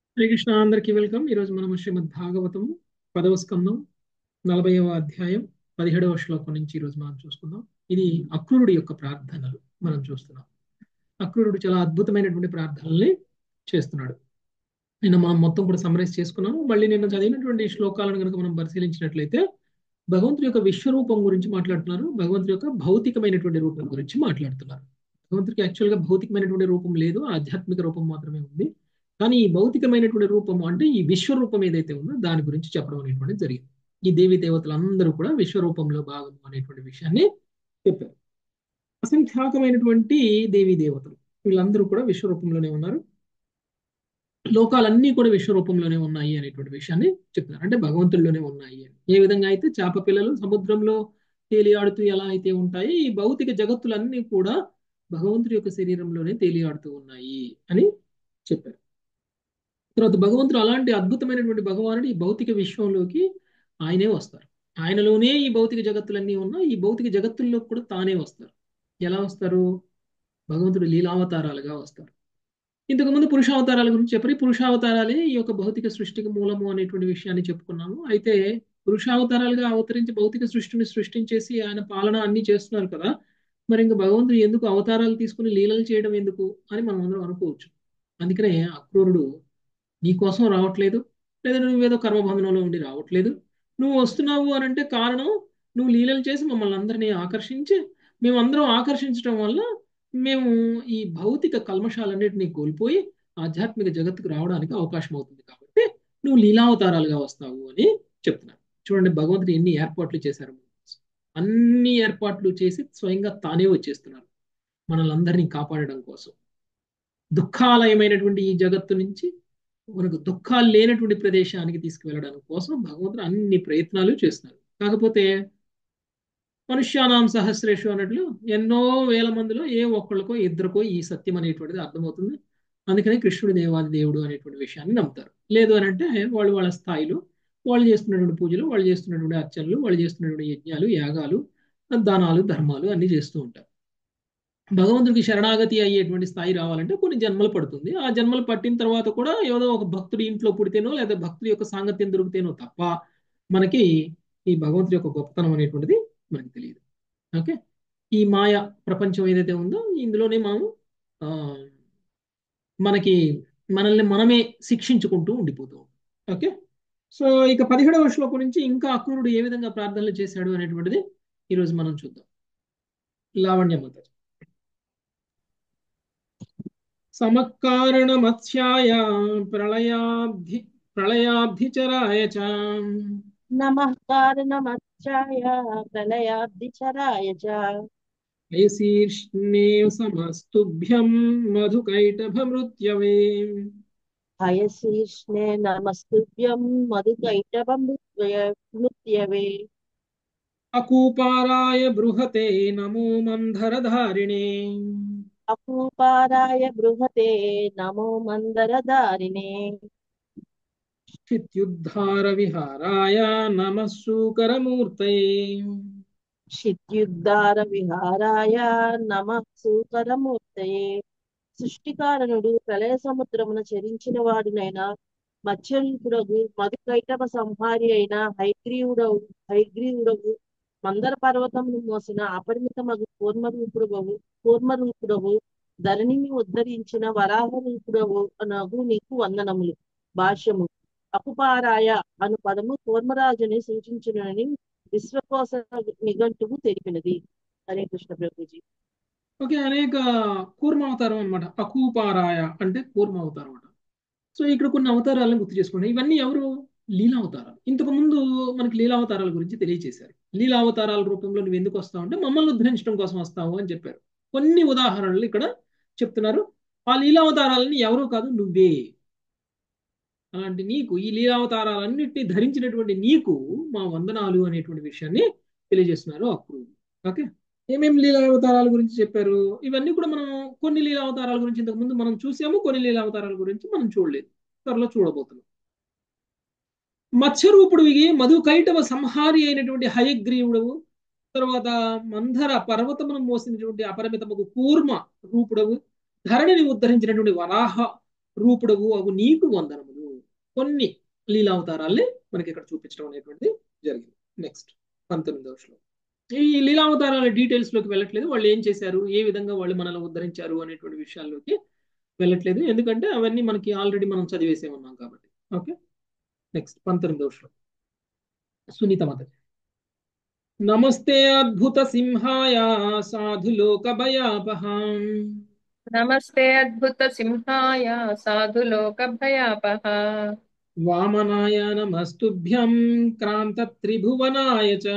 హరే కృష్ణ అందరికీ వెల్కమ్ ఈరోజు మనం శ్రీమద్ భాగవతం పదవ స్కందం నలభైవ అధ్యాయం పదిహేడవ శ్లోకం నుంచి ఈరోజు మనం చూసుకుందాం ఇది అక్రూరుడి యొక్క ప్రార్థనలు మనం చూస్తున్నాం అక్రూరుడు చాలా అద్భుతమైనటువంటి ప్రార్థనల్ని చేస్తున్నాడు నిన్న మనం మొత్తం కూడా సమరైజ్ చేసుకున్నాము మళ్ళీ నిన్న చదివినటువంటి శ్లోకాలను కనుక మనం పరిశీలించినట్లయితే భగవంతుడి యొక్క విశ్వరూపం గురించి మాట్లాడుతున్నారు భగవంతుడి యొక్క భౌతికమైనటువంటి రూపం గురించి మాట్లాడుతున్నారు భగవంతుడికి యాక్చువల్గా భౌతికమైనటువంటి రూపం లేదు ఆధ్యాత్మిక రూపం మాత్రమే ఉంది కానీ ఈ భౌతికమైనటువంటి రూపము అంటే ఈ విశ్వరూపం ఏదైతే ఉందో దాని గురించి చెప్పడం అనేటువంటిది జరిగింది ఈ దేవి దేవతలందరూ కూడా విశ్వరూపంలో భాగం అనేటువంటి విషయాన్ని చెప్పారు అసంఖ్యాకమైనటువంటి దేవీ దేవతలు వీళ్ళందరూ కూడా విశ్వరూపంలోనే ఉన్నారు లోకాలన్నీ కూడా విశ్వరూపంలోనే ఉన్నాయి అనేటువంటి విషయాన్ని చెప్తున్నారు అంటే భగవంతుల్లోనే ఉన్నాయి అని ఏ విధంగా అయితే చేప పిల్లలు సముద్రంలో తేలియాడుతూ ఎలా అయితే ఉంటాయి ఈ భౌతిక జగత్తులన్నీ కూడా భగవంతుడి యొక్క శరీరంలోనే తేలియాడుతూ ఉన్నాయి అని చెప్పారు తర్వాత భగవంతుడు అలాంటి అద్భుతమైనటువంటి భగవానుడు ఈ భౌతిక విశ్వంలోకి ఆయనే వస్తారు ఆయనలోనే ఈ భౌతిక జగత్తులన్నీ ఉన్నా ఈ భౌతిక జగత్తుల్లో కూడా తానే వస్తారు ఎలా వస్తారు భగవంతుడు లీలావతారాలుగా వస్తారు ఇంతకుముందు పురుషావతారాల గురించి చెప్పి పురుషావతారాలే ఈ యొక్క భౌతిక సృష్టికి మూలము అనేటువంటి విషయాన్ని చెప్పుకున్నాము అయితే పురుషావతారాలుగా అవతరించి భౌతిక సృష్టిని సృష్టించేసి ఆయన పాలన అన్ని చేస్తున్నారు కదా మరి ఇంకా భగవంతుడు ఎందుకు అవతారాలు తీసుకుని లీలలు చేయడం ఎందుకు అని మనం అందరం అనుకోవచ్చు అందుకనే అక్రూరుడు నీ కోసం రావట్లేదు లేదా నువ్వేదో కర్మబంధనంలో ఉండి రావట్లేదు నువ్వు వస్తున్నావు అని అంటే కారణం నువ్వు లీలలు చేసి మమ్మల్ని అందరినీ ఆకర్షించి మేమందరం ఆకర్షించడం వల్ల మేము ఈ భౌతిక కల్మషాలన్నిటినీ కోల్పోయి ఆధ్యాత్మిక జగత్తుకు రావడానికి అవకాశం అవుతుంది కాబట్టి నువ్వు లీలావతారాలుగా వస్తావు అని చెప్తున్నారు చూడండి భగవంతుడు ఎన్ని ఏర్పాట్లు చేశారు అన్ని ఏర్పాట్లు చేసి స్వయంగా తానే వచ్చేస్తున్నారు మనల్ని అందరినీ కాపాడడం కోసం దుఃఖాలయమైనటువంటి ఈ జగత్తు నుంచి మనకు దుఃఖాలు లేనటువంటి ప్రదేశానికి తీసుకువెళ్ళడానికి కోసం భగవంతుడు అన్ని ప్రయత్నాలు చేస్తున్నారు కాకపోతే మనుష్యానాం సహస్రేషు అన్నట్లు ఎన్నో వేల మందిలో ఏ ఒక్కళ్ళకో ఇద్దరికో ఈ సత్యం అనేటువంటిది అర్థమవుతుంది అందుకని కృష్ణుడు దేవాది దేవుడు అనేటువంటి విషయాన్ని నమ్ముతారు లేదు అని అంటే వాళ్ళు వాళ్ళ స్థాయిలో వాళ్ళు చేస్తున్నటువంటి పూజలు వాళ్ళు చేస్తున్నటువంటి అర్చనలు వాళ్ళు చేస్తున్నటువంటి యజ్ఞాలు యాగాలు దానాలు ధర్మాలు అన్ని చేస్తూ ఉంటారు భగవంతుడికి శరణాగతి అయ్యేటువంటి స్థాయి రావాలంటే కొన్ని జన్మలు పడుతుంది ఆ జన్మలు పట్టిన తర్వాత కూడా ఏదో ఒక భక్తుడి ఇంట్లో పుడితేనో లేదా భక్తుడి యొక్క సాంగత్యం దొరికితేనో తప్ప మనకి ఈ భగవంతుడి యొక్క గొప్పతనం అనేటువంటిది మనకి తెలియదు ఓకే ఈ మాయ ప్రపంచం ఏదైతే ఉందో ఇందులోనే మనం మనకి మనల్ని మనమే శిక్షించుకుంటూ ఉండిపోతాం ఓకే సో ఇక పదిహేడవ శ్లోకం నుంచి ఇంకా అక్రూరుడు ఏ విధంగా ప్రార్థనలు చేశాడు అనేటువంటిది ఈరోజు మనం చూద్దాం లావణ్యమత సమకారణమత్స్యాయ ప్రళయాబ్ధి ప్రళయాబ్ధిచరాయ చ నమః కారణమచ్చాయ ప్రళయాబ్ధిచరాయ చ శీర్ష్ణే సమస్తుభ్యం మధుకైటభమృత్యవే హయశీర్ష్ణే నమస్తుభ్యం మధుకైటభమృత్యవే అకూపారాయ బృహతే నమో మంధరధారిణే అపూపారాయ బృహతే నమో మందరధారిణే చిత్యుద్ధార విహారాయ నమ సూకరమూర్తయే శిత్యుద్ధార విహారాయ నమ సూకరమూర్తయే సృష్టికారణుడు ప్రళయ సముద్రమున చరించిన వాడునైనా మత్స్యరూపుడగు మధుకైటవ సంహారి అయిన హైగ్రీవుడవు హైగ్రీవుడవు మందర పర్వతమును మోసిన అపరిమిత మగు కూర్మరూపుడవు కూర్మరూపుడవు ధరణిని ఉద్ధరించిన వరాహ రూపుడవు అనగు నీకు వందనములు భాష్యము అకుపారాయ అను పదము కూర్మరాజుని సూచించునని విశ్వకోశ నిఘంటువు తెలిపినది హరే కృష్ణ ప్రభుజీ ఓకే అనేక కూర్మ అవతారం అనమాట అకూపారాయ అంటే కూర్మ అవతారం అనమాట సో ఇక్కడ కొన్ని అవతారాలను గుర్తు చేసుకోండి ఇవన్నీ ఎవరు లీలావతారాలు ఇంతకు ముందు మనకి లీలావతారాల గురించి తెలియజేశారు లీలావతారాల రూపంలో నువ్వు ఎందుకు వస్తావు అంటే మమ్మల్ని ఉద్ధరించడం కోసం వస్తావు అని చెప్పారు కొన్ని ఉదాహరణలు ఇక్కడ చెప్తున్నారు ఆ లీలావతారాలని ఎవరు కాదు నువ్వే అలాంటి నీకు ఈ లీలావతారాలన్నింటినీ ధరించినటువంటి నీకు మా వందనాలు అనేటువంటి విషయాన్ని తెలియజేస్తున్నారు అప్పుడు ఓకే ఏమేమి లీలావతారాల గురించి చెప్పారు ఇవన్నీ కూడా మనం కొన్ని లీలావతారాల గురించి ఇంతకు ముందు మనం చూసాము కొన్ని లీలావతారాల గురించి మనం చూడలేదు త్వరలో చూడబోతున్నాం మత్స్యరూపుడివి మధు కైటవ సంహారి అయినటువంటి హయగ్రీవుడు తర్వాత మంధర పర్వతమును మోసినటువంటి అపరిమితముకు కూర్మ రూపుడవు ధరణిని ఉద్ధరించినటువంటి వరాహ రూపుడవు అవు నీకు వందనములు కొన్ని లీలావతారాల్ని మనకి ఇక్కడ చూపించడం అనేటువంటిది జరిగింది నెక్స్ట్ పంతొమ్మిదవ శ్లోకం ఈ లీలావతారాల డీటెయిల్స్ లోకి వెళ్ళట్లేదు వాళ్ళు ఏం చేశారు ఏ విధంగా వాళ్ళు మనల్ని ఉద్ధరించారు అనేటువంటి విషయాల్లోకి వెళ్ళట్లేదు ఎందుకంటే అవన్నీ మనకి ఆల్రెడీ మనం చదివేసే ఉన్నాం కాబట్టి ఓకే నెక్స్ట్ పంతొమ్మిదవ శ్లోకం సునీత మాత నమస్తే అద్భుత సింహాయ సాధులోక భయాపహాం నమస్తే అద్భుత సింహాయ సాధులోక భయాపహ వామనాయ నమస్తుభ్యం క్రాంత త్రిభువనాయ చ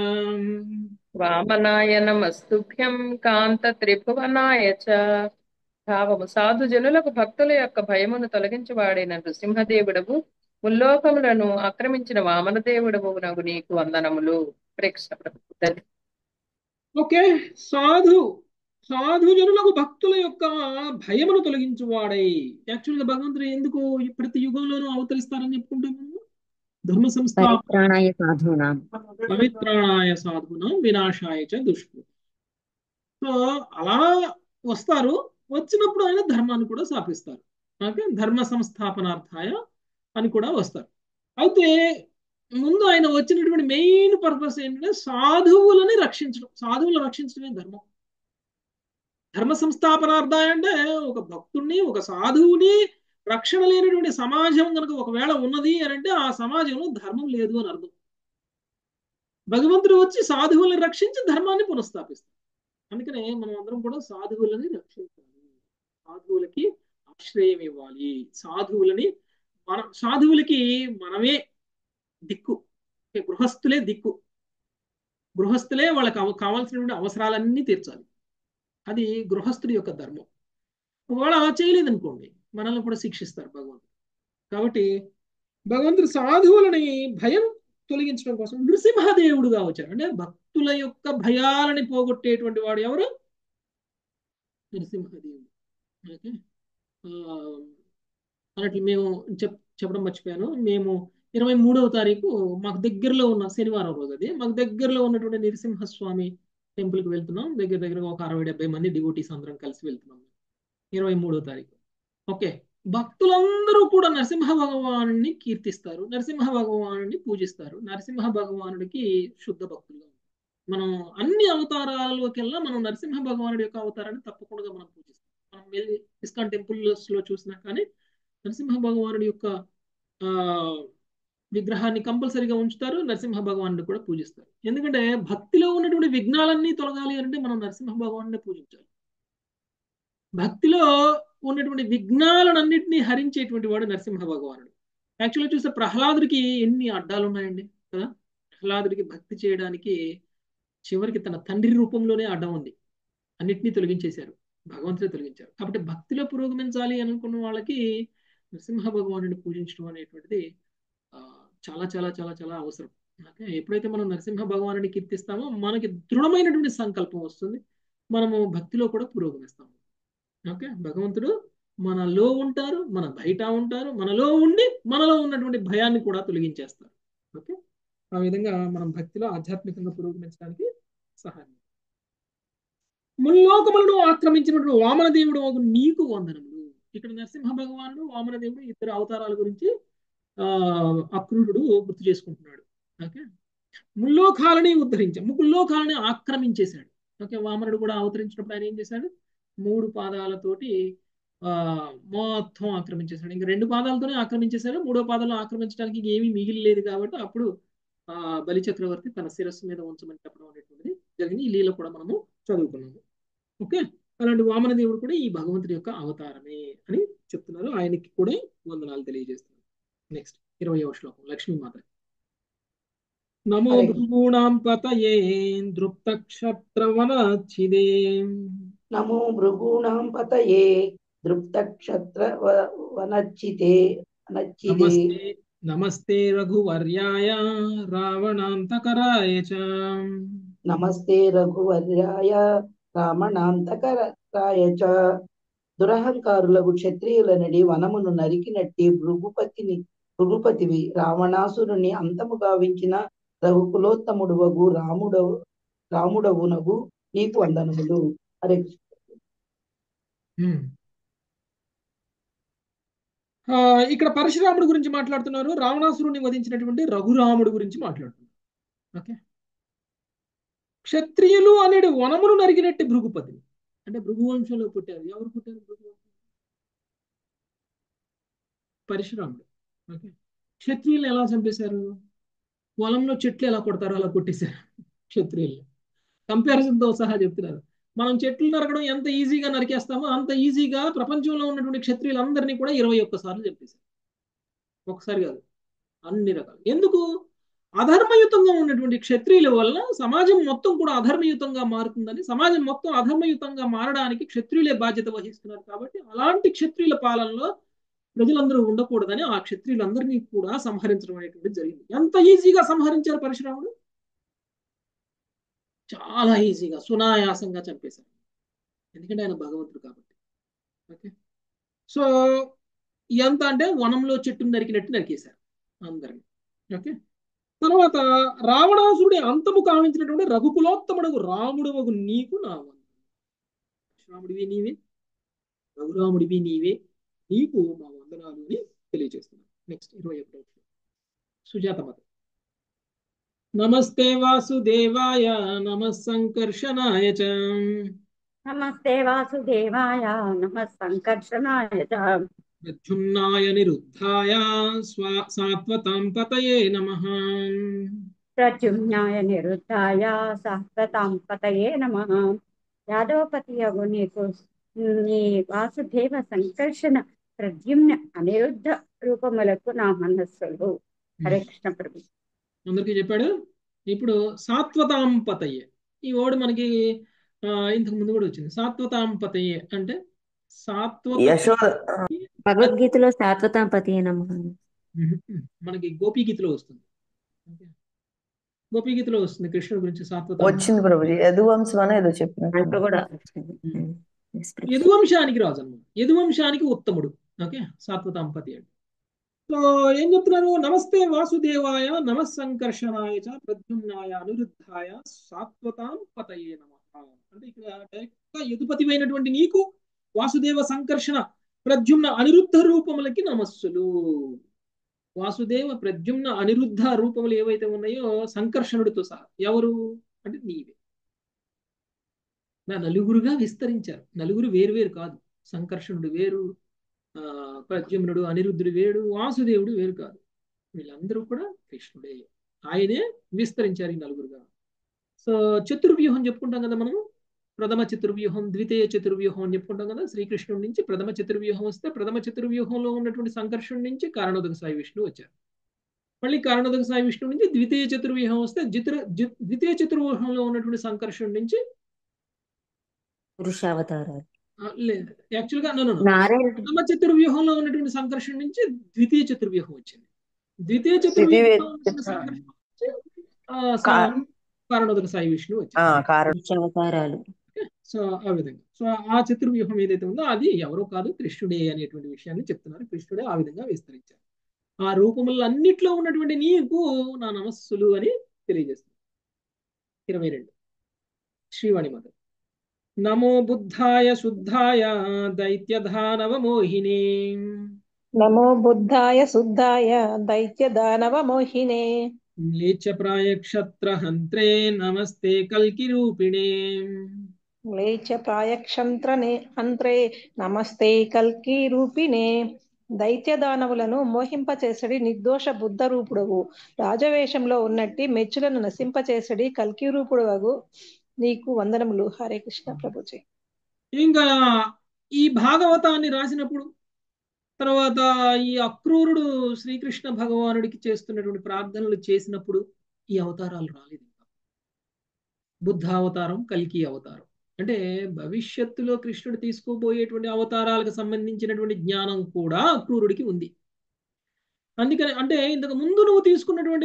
వామనాయ నమస్తుభ్యం కాంత త్రిభువనాయ చ భావము సాధు జనులకు భక్తుల యొక్క భయమును తొలగించి వాడిన నృసింహదేవుడవు ముల్లోకములను ఆక్రమించిన వామనదేవుడవు నగు నీకు వందనములు ప్రేక్షణ ప్రభు ఓకే సాధు సాధు జనులకు భక్తుల యొక్క భయమును తొలగించువాడై యాక్చువల్గా భగవంతుడు ఎందుకు ప్రతి యుగంలోనూ అవతరిస్తారని చెప్పుకుంటున్నాము ధర్మ సంస్థ పరిత్రాణాయ సాధూనాం పవిత్రాయ సాధునం వినాశాయ చ దుష్కృతం సో అలా వస్తారు వచ్చినప్పుడు ఆయన ధర్మాన్ని కూడా స్థాపిస్తారు ఓకే ధర్మ సంస్థాపనార్థాయ అని కూడా వస్తారు అయితే ముందు ఆయన వచ్చినటువంటి మెయిన్ పర్పస్ ఏంటంటే సాధువులని రక్షించడం సాధువులను రక్షించడమే ధర్మం ధర్మ సంస్థాపనార్థాయ అంటే ఒక భక్తుడిని ఒక సాధువుని రక్షణ లేనటువంటి సమాజం కనుక ఒకవేళ ఉన్నది అని అంటే ఆ సమాజంలో ధర్మం లేదు అని అర్థం భగవంతుడు వచ్చి సాధువులను రక్షించి ధర్మాన్ని పునఃస్థాపిస్తారు అందుకనే మనం అందరం కూడా సాధువులని రక్షించాలి సాధువులకి ఆశ్రయం ఇవ్వాలి సాధువులని మన సాధువులకి మనమే దిక్కు గృహస్థులే దిక్కు గృహస్థులే వాళ్ళకి అవ- కావాల్సినటువంటి అవసరాలన్నీ తీర్చాలి అది గృహస్థుడి యొక్క ధర్మం ఒకవేళ అలా చేయలేదనుకోండి మనల్ని కూడా శిక్షిస్తారు భగవంతుడు కాబట్టి భగవంతుడు సాధువులని భయం తొలగించడం కోసం నృసింహదేవుడుగా వచ్చారు అంటే భక్తుల యొక్క భయాలని పోగొట్టేటువంటి వాడు ఎవరు నృసింహదేవుడు ఓకే ఆ, అన్నట్లు మేము చెప్ చెప్పడం మర్చిపోయాను మేము ఇరవై మూడవ తారీఖు మాకు దగ్గరలో ఉన్న శనివారం రోజు అది మాకు దగ్గరలో ఉన్నటువంటి నరసింహస్వామి టెంపుల్కి వెళ్తున్నాం దగ్గర దగ్గర ఒక అరవై డెబ్బై మంది డివోటీస్ అందరం కలిసి వెళ్తున్నాం ఇరవై మూడో తారీఖు ఓకే భక్తులందరూ కూడా నరసింహ భగవానుని కీర్తిస్తారు నరసింహ భగవానుని పూజిస్తారు నరసింహ భగవానుడికి శుద్ధ భక్తులుగా ఉంటారు మనం అన్ని అవతారాలలోకెల్లా మనం నరసింహ భగవానుడి యొక్క అవతారాన్ని తప్పకుండా మనం పూజిస్తాం మనం వెళ్ళి ఇస్కాన్ టెంపుల్స్ లో చూసినా కానీ నరసింహ భగవానుడి యొక్క ఆ విగ్రహాన్ని కంపల్సరీగా ఉంచుతారు నరసింహ భగవానుడిని కూడా పూజిస్తారు ఎందుకంటే భక్తిలో ఉన్నటువంటి విఘ్నాలన్నీ తొలగాలి అంటే మనం నరసింహ భగవానుడిని పూజించాలి భక్తిలో ఉన్నటువంటి విఘ్నాలన్నింటినీ హరించేటువంటి వాడు నరసింహ భగవానుడు యాక్చువల్గా చూస్తే ప్రహ్లాదుడికి ఎన్ని అడ్డాలు ఉన్నాయండి కదా ప్రహ్లాదుడికి భక్తి చేయడానికి చివరికి తన తండ్రి రూపంలోనే అడ్డం ఉంది అన్నిటినీ తొలగించేశారు భగవంతుడే తొలగించారు కాబట్టి భక్తిలో పురోగమించాలి అనుకున్న వాళ్ళకి నరసింహ భగవానుడిని పూజించడం అనేటువంటిది ఆ, చాలా చాలా చాలా చాలా అవసరం ఓకే ఎప్పుడైతే మనం నరసింహ భగవానుడిని కీర్తిస్తామో మనకి దృఢమైనటువంటి సంకల్పం వస్తుంది మనము భక్తిలో కూడా పురోగమిస్తాము ఓకే భగవంతుడు మనలో ఉంటారు మన బయట ఉంటారు మనలో ఉండి మనలో ఉన్నటువంటి భయాన్ని కూడా తొలగించేస్తారు ఓకే ఆ విధంగా మనం భక్తిలో ఆధ్యాత్మికంగా పురోగమించడానికి సహాయం ముల్లోకములను ఆక్రమించినటువంటి వామన దేవుడు ఒక నీకు వందనములు ఇక్కడ నరసింహ భగవానుడు వామన దేవుడు ఇద్దరు అవతారాల గురించి ఆ అక్రూరుడు గుర్తు చేసుకుంటున్నాడు ఓకే ముల్లోకాలని ఉద్ధరించాడు ముల్లోకాలని ఆక్రమించేశాడు ఓకే వామనుడు కూడా అవతరించినప్పుడు ఆయన ఏం చేశాడు మూడు పాదాలతోటి ఆ మొత్తం ఆక్రమించేశాడు ఇంకా రెండు పాదాలతోనే ఆక్రమించేశాడు మూడో పాదాలను ఆక్రమించడానికి ఏమీ మిగిలిలేదు కాబట్టి అప్పుడు ఆ బలి చక్రవర్తి తన శిరస్సు మీద ఉంచమని చెప్పడం అనేటువంటిది జరిగింది ఈ లీల కూడా మనము చదువుకున్నాము ఓకే అలాంటి వామన దేవుడు కూడా ఈ భగవంతుడి యొక్క అవతారమే అని చెప్తున్నారు ఆయనకి కూడా వందనాలు తెలియజేస్తున్నారు నెక్స్ట్ ఇరవయవ శ్లోకం లక్ష్మీమాత నమో హరే. భృగూణాం పతయే దృప్త క్షత్రవనచ్చిదే నమో భృగూణాం పతయే దృప్తక్షత్ర వ- వనచ్చితే నచ్చిదే నమస్తే నమస్తే రఘువర్యాయ రావణాంతకరాయ చ నమస్తే రఘువర్యాయ రామణాంతకరాయ చ దురహంకారులకు క్షత్రియులనడి వనమును నరికినట్టి భృగుపతిని భృగుపతివి రావణాసురుని అంతము గావించిన రఘుకులోత్తముడు వగు రాముడవు రాముడవునగు నీకు వందనములు హరే కృష్ణ. హ్మ్. ఆ, ఇక్కడ పరశురాముడి గురించి మాట్లాడుతున్నారు రావణాసురుని వధించినటువంటి రఘురాముడి గురించి మాట్లాడుతున్నారు ఓకే క్షత్రియులు అనేది వనమును నరికినట్టు భృగుపతిని అంటే భృగు వంశంలో పుట్టారు ఎవరు పుట్టారు భృగు వంశంలో? పరశురాముడు ఓకే క్షత్రియులు ఎలా చంపేశారు పొలంలో చెట్లు ఎలా కొడతారో అలా కొట్టేశారు క్షత్రియులు కంపారిజన్ తో సహా చెప్తున్నారు మనం చెట్లు నరకడం ఎంత ఈజీగా నరికేస్తామో అంత ఈజీగా ప్రపంచంలో ఉన్నటువంటి క్షత్రియులందరినీ కూడా ఇరవై ఒక్కసార్లు చెప్పేశారు ఒకసారి కాదు అన్ని రకాలు ఎందుకు అధర్మయుతంగా ఉన్నటువంటి క్షత్రియుల వల్ల సమాజం మొత్తం కూడా అధర్మయుతంగా మారుతుందని సమాజం మొత్తం అధర్మయుతంగా మారడానికి క్షత్రియులే బాధ్యత వహిస్తున్నారు కాబట్టి అలాంటి క్షత్రియుల పాలనలో ప్రజలందరూ ఉండకూడదని ఆ క్షత్రియులందరినీ కూడా సంహరించడం అనేటువంటి జరిగింది ఎంత ఈజీగా సంహరించారు పరశురాముడు చాలా ఈజీగా సునాయాసంగా చంపేశారు ఎందుకంటే ఆయన భగవంతుడు కాబట్టి ఓకే సో ఎంత అంటే వనంలో చెట్టును నరికినట్టు నరికేశారు అందరిని ఓకే తర్వాత రావణాసురుడి అంతము కావించినటువంటి రఘుకులోత్తముడు రాముడు నీకు నా వందనం రాముడివి నీవే రఘురాముడివి నీవే నీకు మా వందనాలు అని తెలియజేస్తున్నాను నెక్స్ట్ ఇరవై ఒకటో సుజాత మత నమస్తే వాసుదేవాయ నమ సంకర్షణాయ చ నమస్తే వాసుదేవాయ నమ సంకర్షణాయ చ ప్రద్యుమ్నాయ నిరుద్ధాయ స్వా సాత్వతాం పతయే నమః ప్రద్యుమ్నాయ నిరుద్ధాయ సహస్రతాం పతయే నమ యాదవపతి యగు నీకు నీ వాసుదేవ సంకర్షణ ప్రద్యుమ్న అనిరుద్ధ రూపములకు నా మనస్సులు హరే కృష్ణ ప్రభు అందరికీ చెప్పాడు ఇప్పుడు సాత్వతాం పతయే ఈ వర్డ్ మనకి ఆ, ఇంతకు ముందు కూడా వచ్చింది సాత్వతాం పతయే అంటే సాత్వత యశోద భగవద్గీతలో శాశ్వతాంపతి నమ మనకి గోపీ గీతలో వస్తుంది ఓకే. గోపీ గీతలో వస్తుంది కృష్ణుడి గురించి సాత్వతాం వచ్చింది ప్రభుజీ యదువంశం అని ఏదో చెప్పినట్టు దాంట్లో కూడా వచ్చింది Yes, please. యదువంశానికి రాజు అన్నమాట యదువంశానికి ఉత్తముడు ఓకే సాత్వతాంపతి అంటే సో ఏం చెప్తున్నారు నమస్తే వాసుదేవాయ నమ సంకర్షణాయ చ ప్రద్యుమ్నాయ అనిరుద్ధాయ సాత్వతాం పతయే నమ అంటే ఇక్కడ డైరెక్ట్ గా యదుపతివైనటువంటి నీకు వాసుదేవ సంకర్షణ ప్రద్యుమ్న అనిరుద్ధ రూపములకి నమస్సులు వాసుదేవ ప్రద్యుమ్న అనిరుద్ధ రూపములు ఏవైతే ఉన్నాయో సంకర్షణుడితో సహా ఎవరు అంటే నీవే నా నలుగురుగా విస్తరించారు నలుగురు వేరు వేరు కాదు సంకర్షణుడు వేరు ఆ ప్రద్యుమ్నుడు అనిరుద్ధుడు వేరు వాసుదేవుడు వేరు కాదు వీళ్ళందరూ కూడా కృష్ణుడే ఆయనే విస్తరించారు ఈ నలుగురుగా సో చతుర్వ్యూహం చెప్పుకుంటాం కదా మనము ప్రథమ చతుర్వ్యూహం ద్వితీయ చతుర్వ్యూహం అని చెప్పుకుంటాం కదా శ్రీకృష్ణుడి నుంచి ప్రథమ చతుర్వ్యూహం వస్తే ప్రథమ చతుర్వ్యూహంలో ఉన్నటువంటి సంకర్షణుడి నుంచి కారణోదక సాయి విష్ణువు వచ్చారు మళ్ళీ కారణోదక సాయి విష్ణువు నుంచి ద్వితీయ చతుర్వ్యూహం వస్తే జితుర జి- ద్వితీయ చతుర్వ్యూహంలో ఉన్నటువంటి సంకర్షణుడి నుంచి పురుషావతారాలు ఆ, లేదు యాక్చువల్గా నో నో నారాయణ ప్రథమ చతుర్వ్యూహంలో ఉన్నటువంటి సంకర్షణ నుంచి ద్వితీయ చతుర్వ్యూహం వచ్చింది ద్వితీయ ద్వితీయ చతుర్వ్యూహంలో ఉన్నటువంటి చతు- సంకర్షణ నుంచి ఆ, కా- సా- కారణోదక సాయి విష్ణువు ఆ, వచ్చింది కారణం పురుషావతారాలు సో ఆ విధంగా సో ఆ చతుర్వ్యూహం ఏదైతే ఉందో అది ఎవరో కాదు కృష్ణుడే అనేటువంటి విషయాన్ని చెప్తున్నారు కృష్ణుడే ఆ విధంగా విస్తరించారు ఆ రూపములన్నిట్లో ఉన్నటువంటి నీకు నా నమస్సులు అని తెలియజేస్తుంది ఇరవై రెండు శ్రీవాణి మాత నమో బుద్ధాయ శుద్ధాయ దైత్యధానవ మోహినే నమో బుద్ధాయ శుద్ధాయ దైత్య దానవ మోహినే మ్లేచ్ఛప్రాయ క్షత్రహంత్రే నమస్తే కల్కి రూపిణే లేచ ప్రాయక్షంత్రనే అంత్రే నమస్తే కల్కి రూపిణే దైత్య దానవులను మోహింపచేసడి నిర్దోష బుద్ధ రూపుడవు రాజవేషంలో ఉన్నట్టి మెచ్చులను నశింపచేసడి కల్కి రూపుడవగు నీకు వందనములు హరే కృష్ణ ప్రభుజీ ఇంకా ఈ భాగవతాన్ని రాసినప్పుడు తర్వాత ఈ అక్రూరుడు శ్రీకృష్ణ భగవానుడికి చేస్తున్నటువంటి ప్రార్థనలు చేసినప్పుడు ఈ అవతారాలు రాలేదు ఇంకా బుద్ధ అవతారం కల్కి అవతారం అంటే భవిష్యత్తులో కృష్ణుడు తీసుకోబోయేటువంటి అవతారాలకు సంబంధించినటువంటి జ్ఞానం కూడా అక్రూరుడికి ఉంది అందుకని అంటే ఇంతకు ముందు నువ్వు తీసుకున్నటువంటి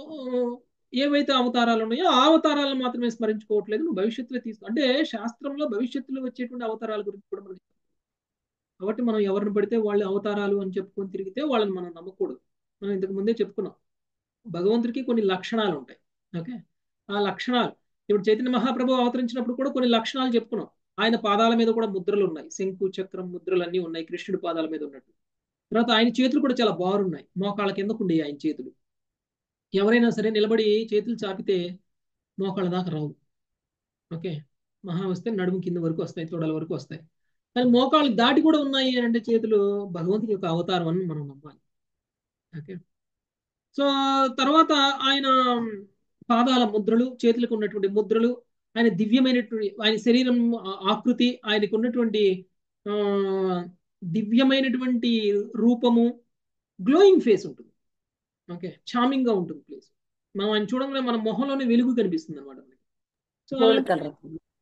ఏవైతే అవతారాలు ఉన్నాయో ఆ అవతారాలను మాత్రమే స్మరించుకోవట్లేదు నువ్వు భవిష్యత్తులో తీసుకో అంటే శాస్త్రంలో భవిష్యత్తులో వచ్చేటువంటి అవతారాల గురించి కూడా మనకి కాబట్టి మనం ఎవరిని పడితే వాళ్ళు అవతారాలు అని చెప్పుకొని తిరిగితే వాళ్ళని మనం నమ్మకూడదు మనం ఇంతకు ముందే చెప్పుకున్నాం భగవంతుడికి కొన్ని లక్షణాలు ఉంటాయి ఓకే ఆ లక్షణాలు ఇప్పుడు చైతన్య మహాప్రభు అవతరించినప్పుడు కూడా కొన్ని లక్షణాలు చెప్పుకున్నాం ఆయన పాదాల మీద కూడా ముద్రలు ఉన్నాయి శంకు చక్రం ముద్రలు అన్నీ ఉన్నాయి కృష్ణుడి పాదాల మీద ఉన్నట్టు తర్వాత ఆయన చేతులు కూడా చాలా బారున్నాయి మోకాళ్ళ కిందకు ఉండేవి ఆయన చేతులు ఎవరైనా సరే నిలబడి చేతులు చాపితే మోకాళ్ళ దాకా రావు ఓకే మహా వస్తే నడుము కింద వరకు వస్తాయి తొడల వరకు వస్తాయి కానీ మోకాళ్ళు దాటి కూడా ఉన్నాయి అని అంటే చేతులు భగవంతుడి యొక్క అవతారం అని మనం నమ్మాలి ఓకే సో తర్వాత ఆయన పాదాల ముద్రలు చేతులకు ఉన్నటువంటి ముద్రలు ఆయన దివ్యమైనటువంటి ఆయన శరీరం ఆ- ఆకృతి ఆయనకు ఉన్నటువంటి ఆ, దివ్యమైనటువంటి రూపము గ్లోయింగ్ ఫేస్ ఉంటుంది ఓకే చామింగ్ గా ఉంటుంది ప్లేస్ మనం ఆయన చూడంగానే మన మొహంలోనే వెలుగు కనిపిస్తుంది అనమాట మనకి so gold colour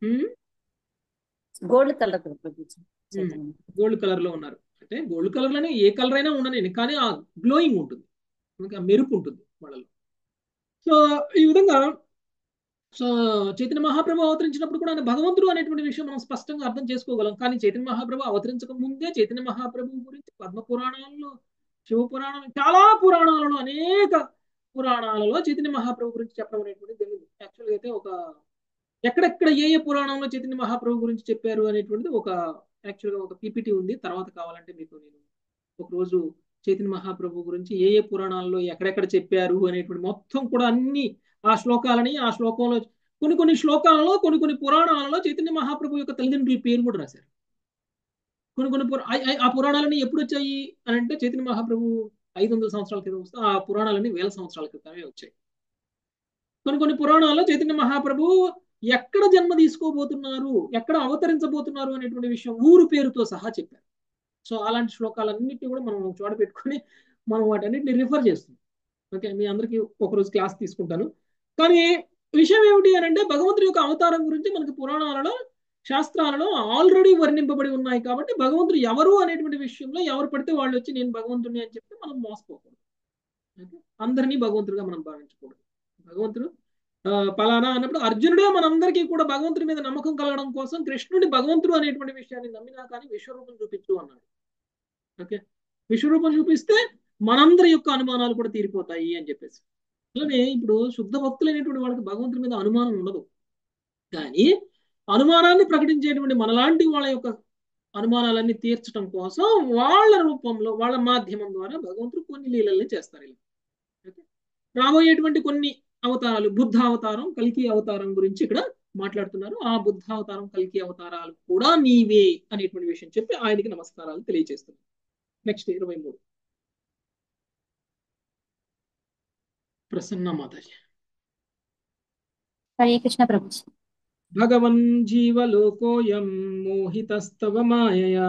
gold colour Prabhuji Chaitanya gold colour లో ఉన్నారు అంటే గోల్డ్ కలర్ లోనే ఏ కలర్ అయినా ఉండని కానీ ఆ గ్లోయింగ్ ఉంటుంది మనకి ఆ మెరుపు ఉంటుంది వాళ్ళలో సో ఈ విధంగా సో చైతన్య మహాప్రభు అవతరించినప్పుడు కూడా ఆయన భగవంతుడు అనేటువంటి విషయం మనం స్పష్టంగా అర్థం చేసుకోగలం కానీ చైతన్య మహాప్రభు అవతరించక ముందే చైతన్య మహాప్రభు గురించి పద్మ పురాణాలలో శివ పురాణం చాలా పురాణాలలో అనేక పురాణాలలో చైతన్య మహాప్రభు గురించి చెప్పడం అనేటువంటిది తెలియదు యాక్చువల్గా అయితే ఒక ఎక్కడెక్కడ ఏ ఏ పురాణంలో చైతన్య మహాప్రభు గురించి చెప్పారు అనేటువంటిది ఒక యాక్చువల్గా ఒక పీపీటీ ఉంది తర్వాత కావాలంటే మీకు నేను ఒక రోజు చైతన్య మహాప్రభు గురించి ఏ ఏ పురాణాల్లో ఎక్కడెక్కడ చెప్పారు అనేటువంటి మొత్తం కూడా అన్ని ఆ శ్లోకాలని ఆ శ్లోకంలో కొన్ని కొన్ని శ్లోకాలలో కొన్ని కొన్ని పురాణాలలో చైతన్య మహాప్రభు యొక్క తల్లిదండ్రుల పేరు కూడా రాశారు కొన్ని కొన్ని పురా ఆ- ఆ- ఆ పురాణాలన్నీ ఎప్పుడు వచ్చాయి అని అంటే చైతన్య మహాప్రభు ఐదు వందల సంవత్సరాల క్రితం వస్తే ఆ పురాణాలన్నీ వేల సంవత్సరాల క్రితమే వచ్చాయి కొన్ని కొన్ని పురాణాల్లో చైతన్య మహాప్రభు ఎక్కడ జన్మ తీసుకోబోతున్నారు ఎక్కడ అవతరించబోతున్నారు అనేటువంటి విషయం ఊరు పేరుతో సహా చెప్పారు సో అలాంటి శ్లోకాలన్నింటినీ కూడా మనం ఒక చోట పెట్టుకొని మనం వాటన్నిటిని రిఫర్ చేస్తున్నాం ఓకే మీ అందరికీ ఒకరోజు క్లాస్ తీసుకుంటాను కానీ విషయం ఏమిటి అని అంటే భగవంతుడి యొక్క అవతారం గురించి మనకి పురాణాలలో శాస్త్రాలలో ఆల్రెడీ వర్ణింపబడి ఉన్నాయి కాబట్టి భగవంతుడు ఎవరు అనేటువంటి విషయంలో ఎవరు పడితే వాళ్ళు వచ్చి నేను భగవంతుడిని అని చెప్తే మనం మోసపోకూడదు ఓకే అందరినీ భగవంతుడిగా మనం భావించకూడదు భగవంతుడు ఆ, పలానా అన్నప్పుడు అర్జునుడే మనందరికీ కూడా భగవంతుడి మీద నమ్మకం కలగడం కోసం కృష్ణుడి భగవంతుడు అనేటువంటి విషయాన్ని నమ్మినా కానీ విశ్వరూపం చూపించు అన్నాడు ఓకే విశ్వరూపం చూపిస్తే మనందరి యొక్క అనుమానాలు కూడా తీరిపోతాయి అని చెప్పేసి అలానే ఇప్పుడు శుద్ధ భక్తులైనటువంటి వాళ్ళకి భగవంతుడి మీద అనుమానం ఉండదు కానీ అనుమానాన్ని ప్రకటించేటువంటి మనలాంటి వాళ్ళ యొక్క అనుమానాలన్నీ తీర్చడం కోసం వాళ్ళ రూపంలో వాళ్ళ మాధ్యమం ద్వారా భగవంతుడు కొన్ని లీలల్ని చేస్తారు ఇలా ఓకే? రాబోయేటువంటి కొన్ని అవతారాలు బుద్ధ అవతారం కల్కి అవతారం గురించి ఇక్కడ మాట్లాడుతున్నారు ఆ బుద్ధ అవతారం కల్కి అవతారాలు కూడా నీవే అనేటువంటి విషయం చెప్పి ఆయనకి నమస్కారాలు తెలియజేస్తున్నారు నెక్స్ట్ ఇరవై మూడు ప్రసన్న మాతాజీ హరే కృష్ణ ప్రభుజీ భగవన్ జీవలోకోయం మోహితస్తవ మాయయా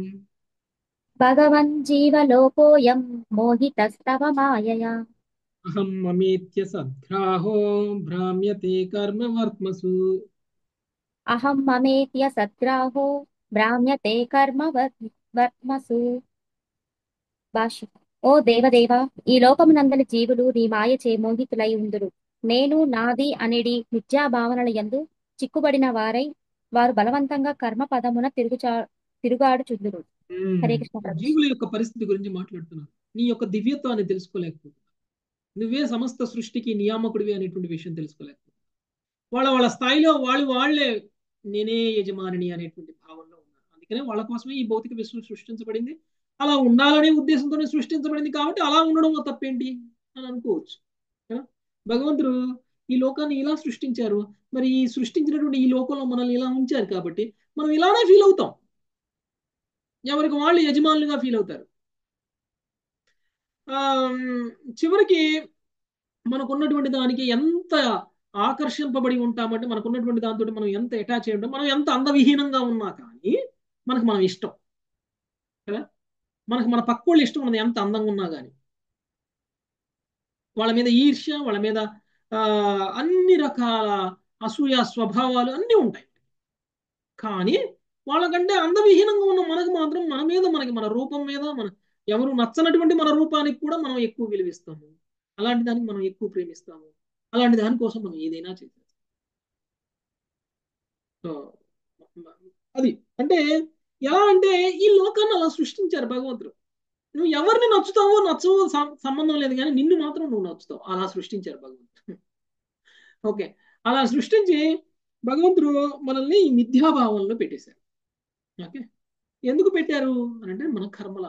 భగవన్ జీవలోకోయం మోహితస్తవ మాయయా అహం మమేత్య సద్గ్రాహో భ్రామ్యతే కర్మవర్త్మసు అహం మమేత్య సద్గ్రాహో భ్రామ్యతే కర్మ వర్- వర్త్మసు భాష్యం ఓ దేవదేవ ఈ లోకమునందలి జీవులు నీ మాయచే మోహితులై ఉందురు నేను నాది అనేది మిథ్యా భావనల యందు చిక్కుబడిన వారై వారు బలవంతంగా కర్మ పదమున తిరుగుచా తిరుగాడుచుందురు హరే కృష్ణ ప్రభు జీవుల యొక్క పరిస్థితి గురించి మాట్లాడుతున్నారు నీ యొక్క దివ్యత్వాన్ని తెలుసుకోలేకపోతున్నారు నువ్వే సమస్త సృష్టికి నియామకుడివి అనేటువంటి విషయం తెలుసుకోలేకపోతున్నారు వాళ్ళ వాళ్ళ స్థాయిలో వాళ్ళు వాళ్ళే నేనే యజమానిని అనేటువంటి భావంలో ఉన్నారు అందుకనే వాళ్ళ కోసమే ఈ భౌతిక విశ్వం సృష్టించబడింది అలా ఉండాలనే ఉద్దేశంతోనే సృష్టించబడింది కాబట్టి అలా ఉండడం తప్పేంటి అని అనుకోవచ్చు కదా? భగవంతుడు ఈ లోకాన్ని ఇలా సృష్టించారు మరి ఈ సృష్టించినటువంటి ఈ లోకంలో మనల్ని ఇలా ఉంచారు కాబట్టి మనం ఇలానే ఫీల్ అవుతాం ఎవరికి వాళ్ళు యజమానులుగా ఫీల్ అవుతారు ఆ చివరికి మనకున్నటువంటి దానికి ఎంత ఆకర్షింపబడి ఉంటామంటే మనకున్నటువంటి దాంతో మనం ఎంత అటాచ్ అయి ఉంటాం మనం ఎంత అందవిహీనంగా ఉన్నా కానీ మనకు మనం ఇష్టం కదా మనకు మన పక్కోళ్ళు ఇష్టం ఉన్నది ఎంత అందంగా ఉన్నా కానీ వాళ్ళ మీద ఈర్ష్య వాళ్ళ మీద ఆ, అన్ని రకాల అసూయ స్వభావాలు అన్నీ ఉంటాయి కానీ వాళ్ళకంటే అందవిహీనంగా ఉన్న మనకు మాత్రం మన మీద మనకి మన రూపం మీద మన ఎవరు నచ్చనటువంటి మన రూపానికి కూడా మనం ఎక్కువ విలువిస్తాము అలాంటి దానికి మనం ఎక్కువ ప్రేమిస్తాము అలాంటి దానికోసం మనం ఏదైనా చేస్తాం సో అది అంటే ఎలా అంటే ఈ లోకాన్ని అలా సృష్టించారు భగవంతుడు నువ్వు ఎవరిని నచ్చుతావో నచ్చవో సం- సంబంధం లేదు కానీ నిన్ను మాత్రం నువ్వు నచ్చుతావు అలా సృష్టించారు భగవంతుడు ఓకే అలా సృష్టించి భగవంతుడు మనల్ని ఈ మిథ్యాభావంలో పెట్టేశారు ఓకే ఎందుకు పెట్టారు అని అంటే మన కర్మల ఆధారంగా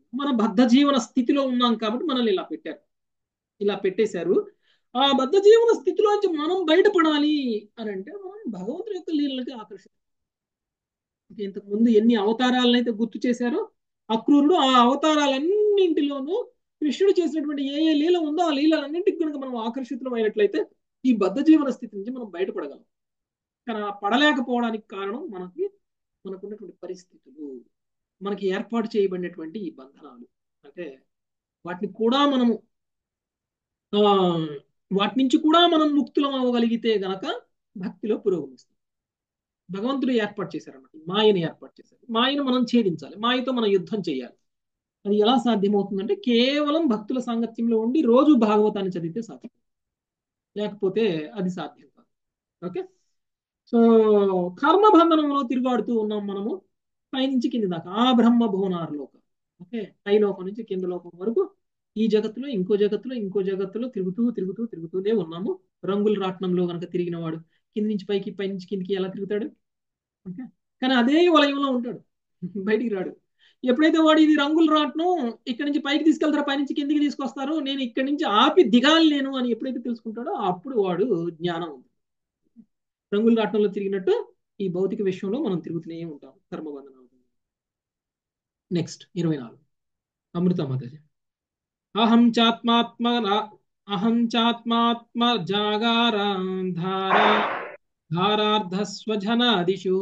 మన బద్ధ జీవన స్థితిలో ఉన్నాం కాబట్టి మనల్ని ఇలా పెట్టారు ఇలా పెట్టేశారు ఆ బద్ధ జీవన స్థితిలోంచి మనం బయటపడాలి అని అంటే మనం భగవంతుడి యొక్క లీలలకి ఆకర్షిస్తాం ఇంతకు ముందు ఎన్ని అవతారాలను అయితే గుర్తు చేశారో అక్రూరుడు ఆ అవతారాలన్నింటిలోనూ కృష్ణుడు చేసినటువంటి ఏ ఏ లీల ఉందో ఆ లీలలన్నింటికి కనుక మనం ఆకర్షితులం అయినట్లయితే ఈ బద్ధ జీవన స్థితి నుంచి మనం బయటపడగలం కానీ ఆ పడలేకపోవడానికి కారణం మనకి మనకున్నటువంటి పరిస్థితులు మనకి ఏర్పాటు చేయబడినటువంటి ఈ బంధనాలు అంటే వాటిని కూడా మనము ఆ వాటి నుంచి కూడా మనం ముక్తులం అవ్వగలిగితే గనక భక్తిలో పురోగమిస్తాం భగవంతుడు ఏర్పాటు చేశారన్నమాట మాయని ఏర్పాటు చేశారు మాయను మనం ఛేదించాలి మాయతో మనం యుద్ధం చేయాలి అది ఎలా సాధ్యమవుతుందంటే కేవలం భక్తుల సాంగత్యంలో ఉండి రోజు భాగవతాన్ని చదివితే సాధ్యం లేకపోతే అది సాధ్యం కాదు ఓకే సో కర్మబంధనంలో తిరుగాడుతూ ఉన్నాం మనము పైనుంచి కింది దాకా ఆ బ్రహ్మ భువనార్ లోకం ఓకే పై లోకం నుంచి కింద లోకం వరకు ఈ జగత్తులో ఇంకో జగత్తులో ఇంకో జగత్తులో తిరుగుతూ తిరుగుతూ తిరుగుతూనే ఉన్నాము రంగుల రాట్నంలో కనుక తిరిగిన వాడు కింది నుంచి పైకి పై నుంచి కిందికి ఎలా తిరుగుతాడు ఓకే కానీ అదే వలయంలో ఉంటాడు బయటికి రాడు ఎప్పుడైతే వాడు ఇది రంగుల రాట్నం ఇక్కడి నుంచి పైకి తీసుకెళ్తారో పైనుంచి కిందికి తీసుకొస్తారు నేను ఇక్కడి నుంచి ఆపి దిగాలి నేను అని ఎప్పుడైతే తెలుసుకుంటాడో అప్పుడు వాడు జ్ఞానం ఉంది రంగుల రాట్నంలో తిరిగినట్టు ఈ భౌతిక విషయంలో మనం తిరుగుతూనే ఉంటాం కర్మబంధనం నెక్స్ట్ ఇరవై నాలుగు అమృత మాతాజీ అహం చాత్మాత్మ అహం చాత్మాత్మ జాగారా ధారా ధారార్ధస్వజనాదిషు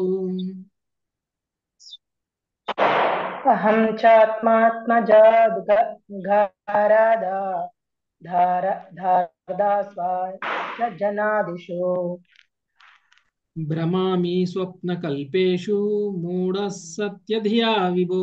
అహం చాత్మాత్మజాగారాదా ధార ధారదాస్వాజనాదిషు భ్రమామి స్వప్నకల్పేషు మూఢ సత్యధియా విభో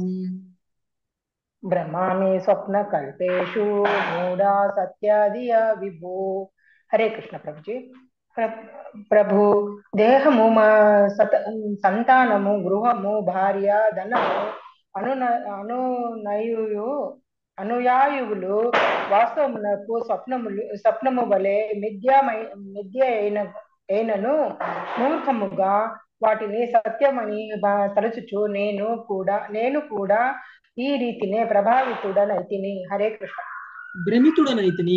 భ్రమామి స్వప్నకల్పేషు మూఢా సత్యాదియా విభో హరే కృష్ణ ప్రభుజీ ప్రభు దేహము మా సత సంతానము గృహము భార్య ధనము అను అనునయు అనుయాయువులు వాస్తవమునకు స్వప్నములు స్వప్నము వలె మిథ్యామై మిథ్య అయిన అయినను మూర్ఖముగా వాటిని సత్యమని తలుచుచు నేను కూడా నేను కూడా ఈ రీతినే ప్రభావితుడనైతిని హరే కృష్ణ భ్రమితుడనైతిని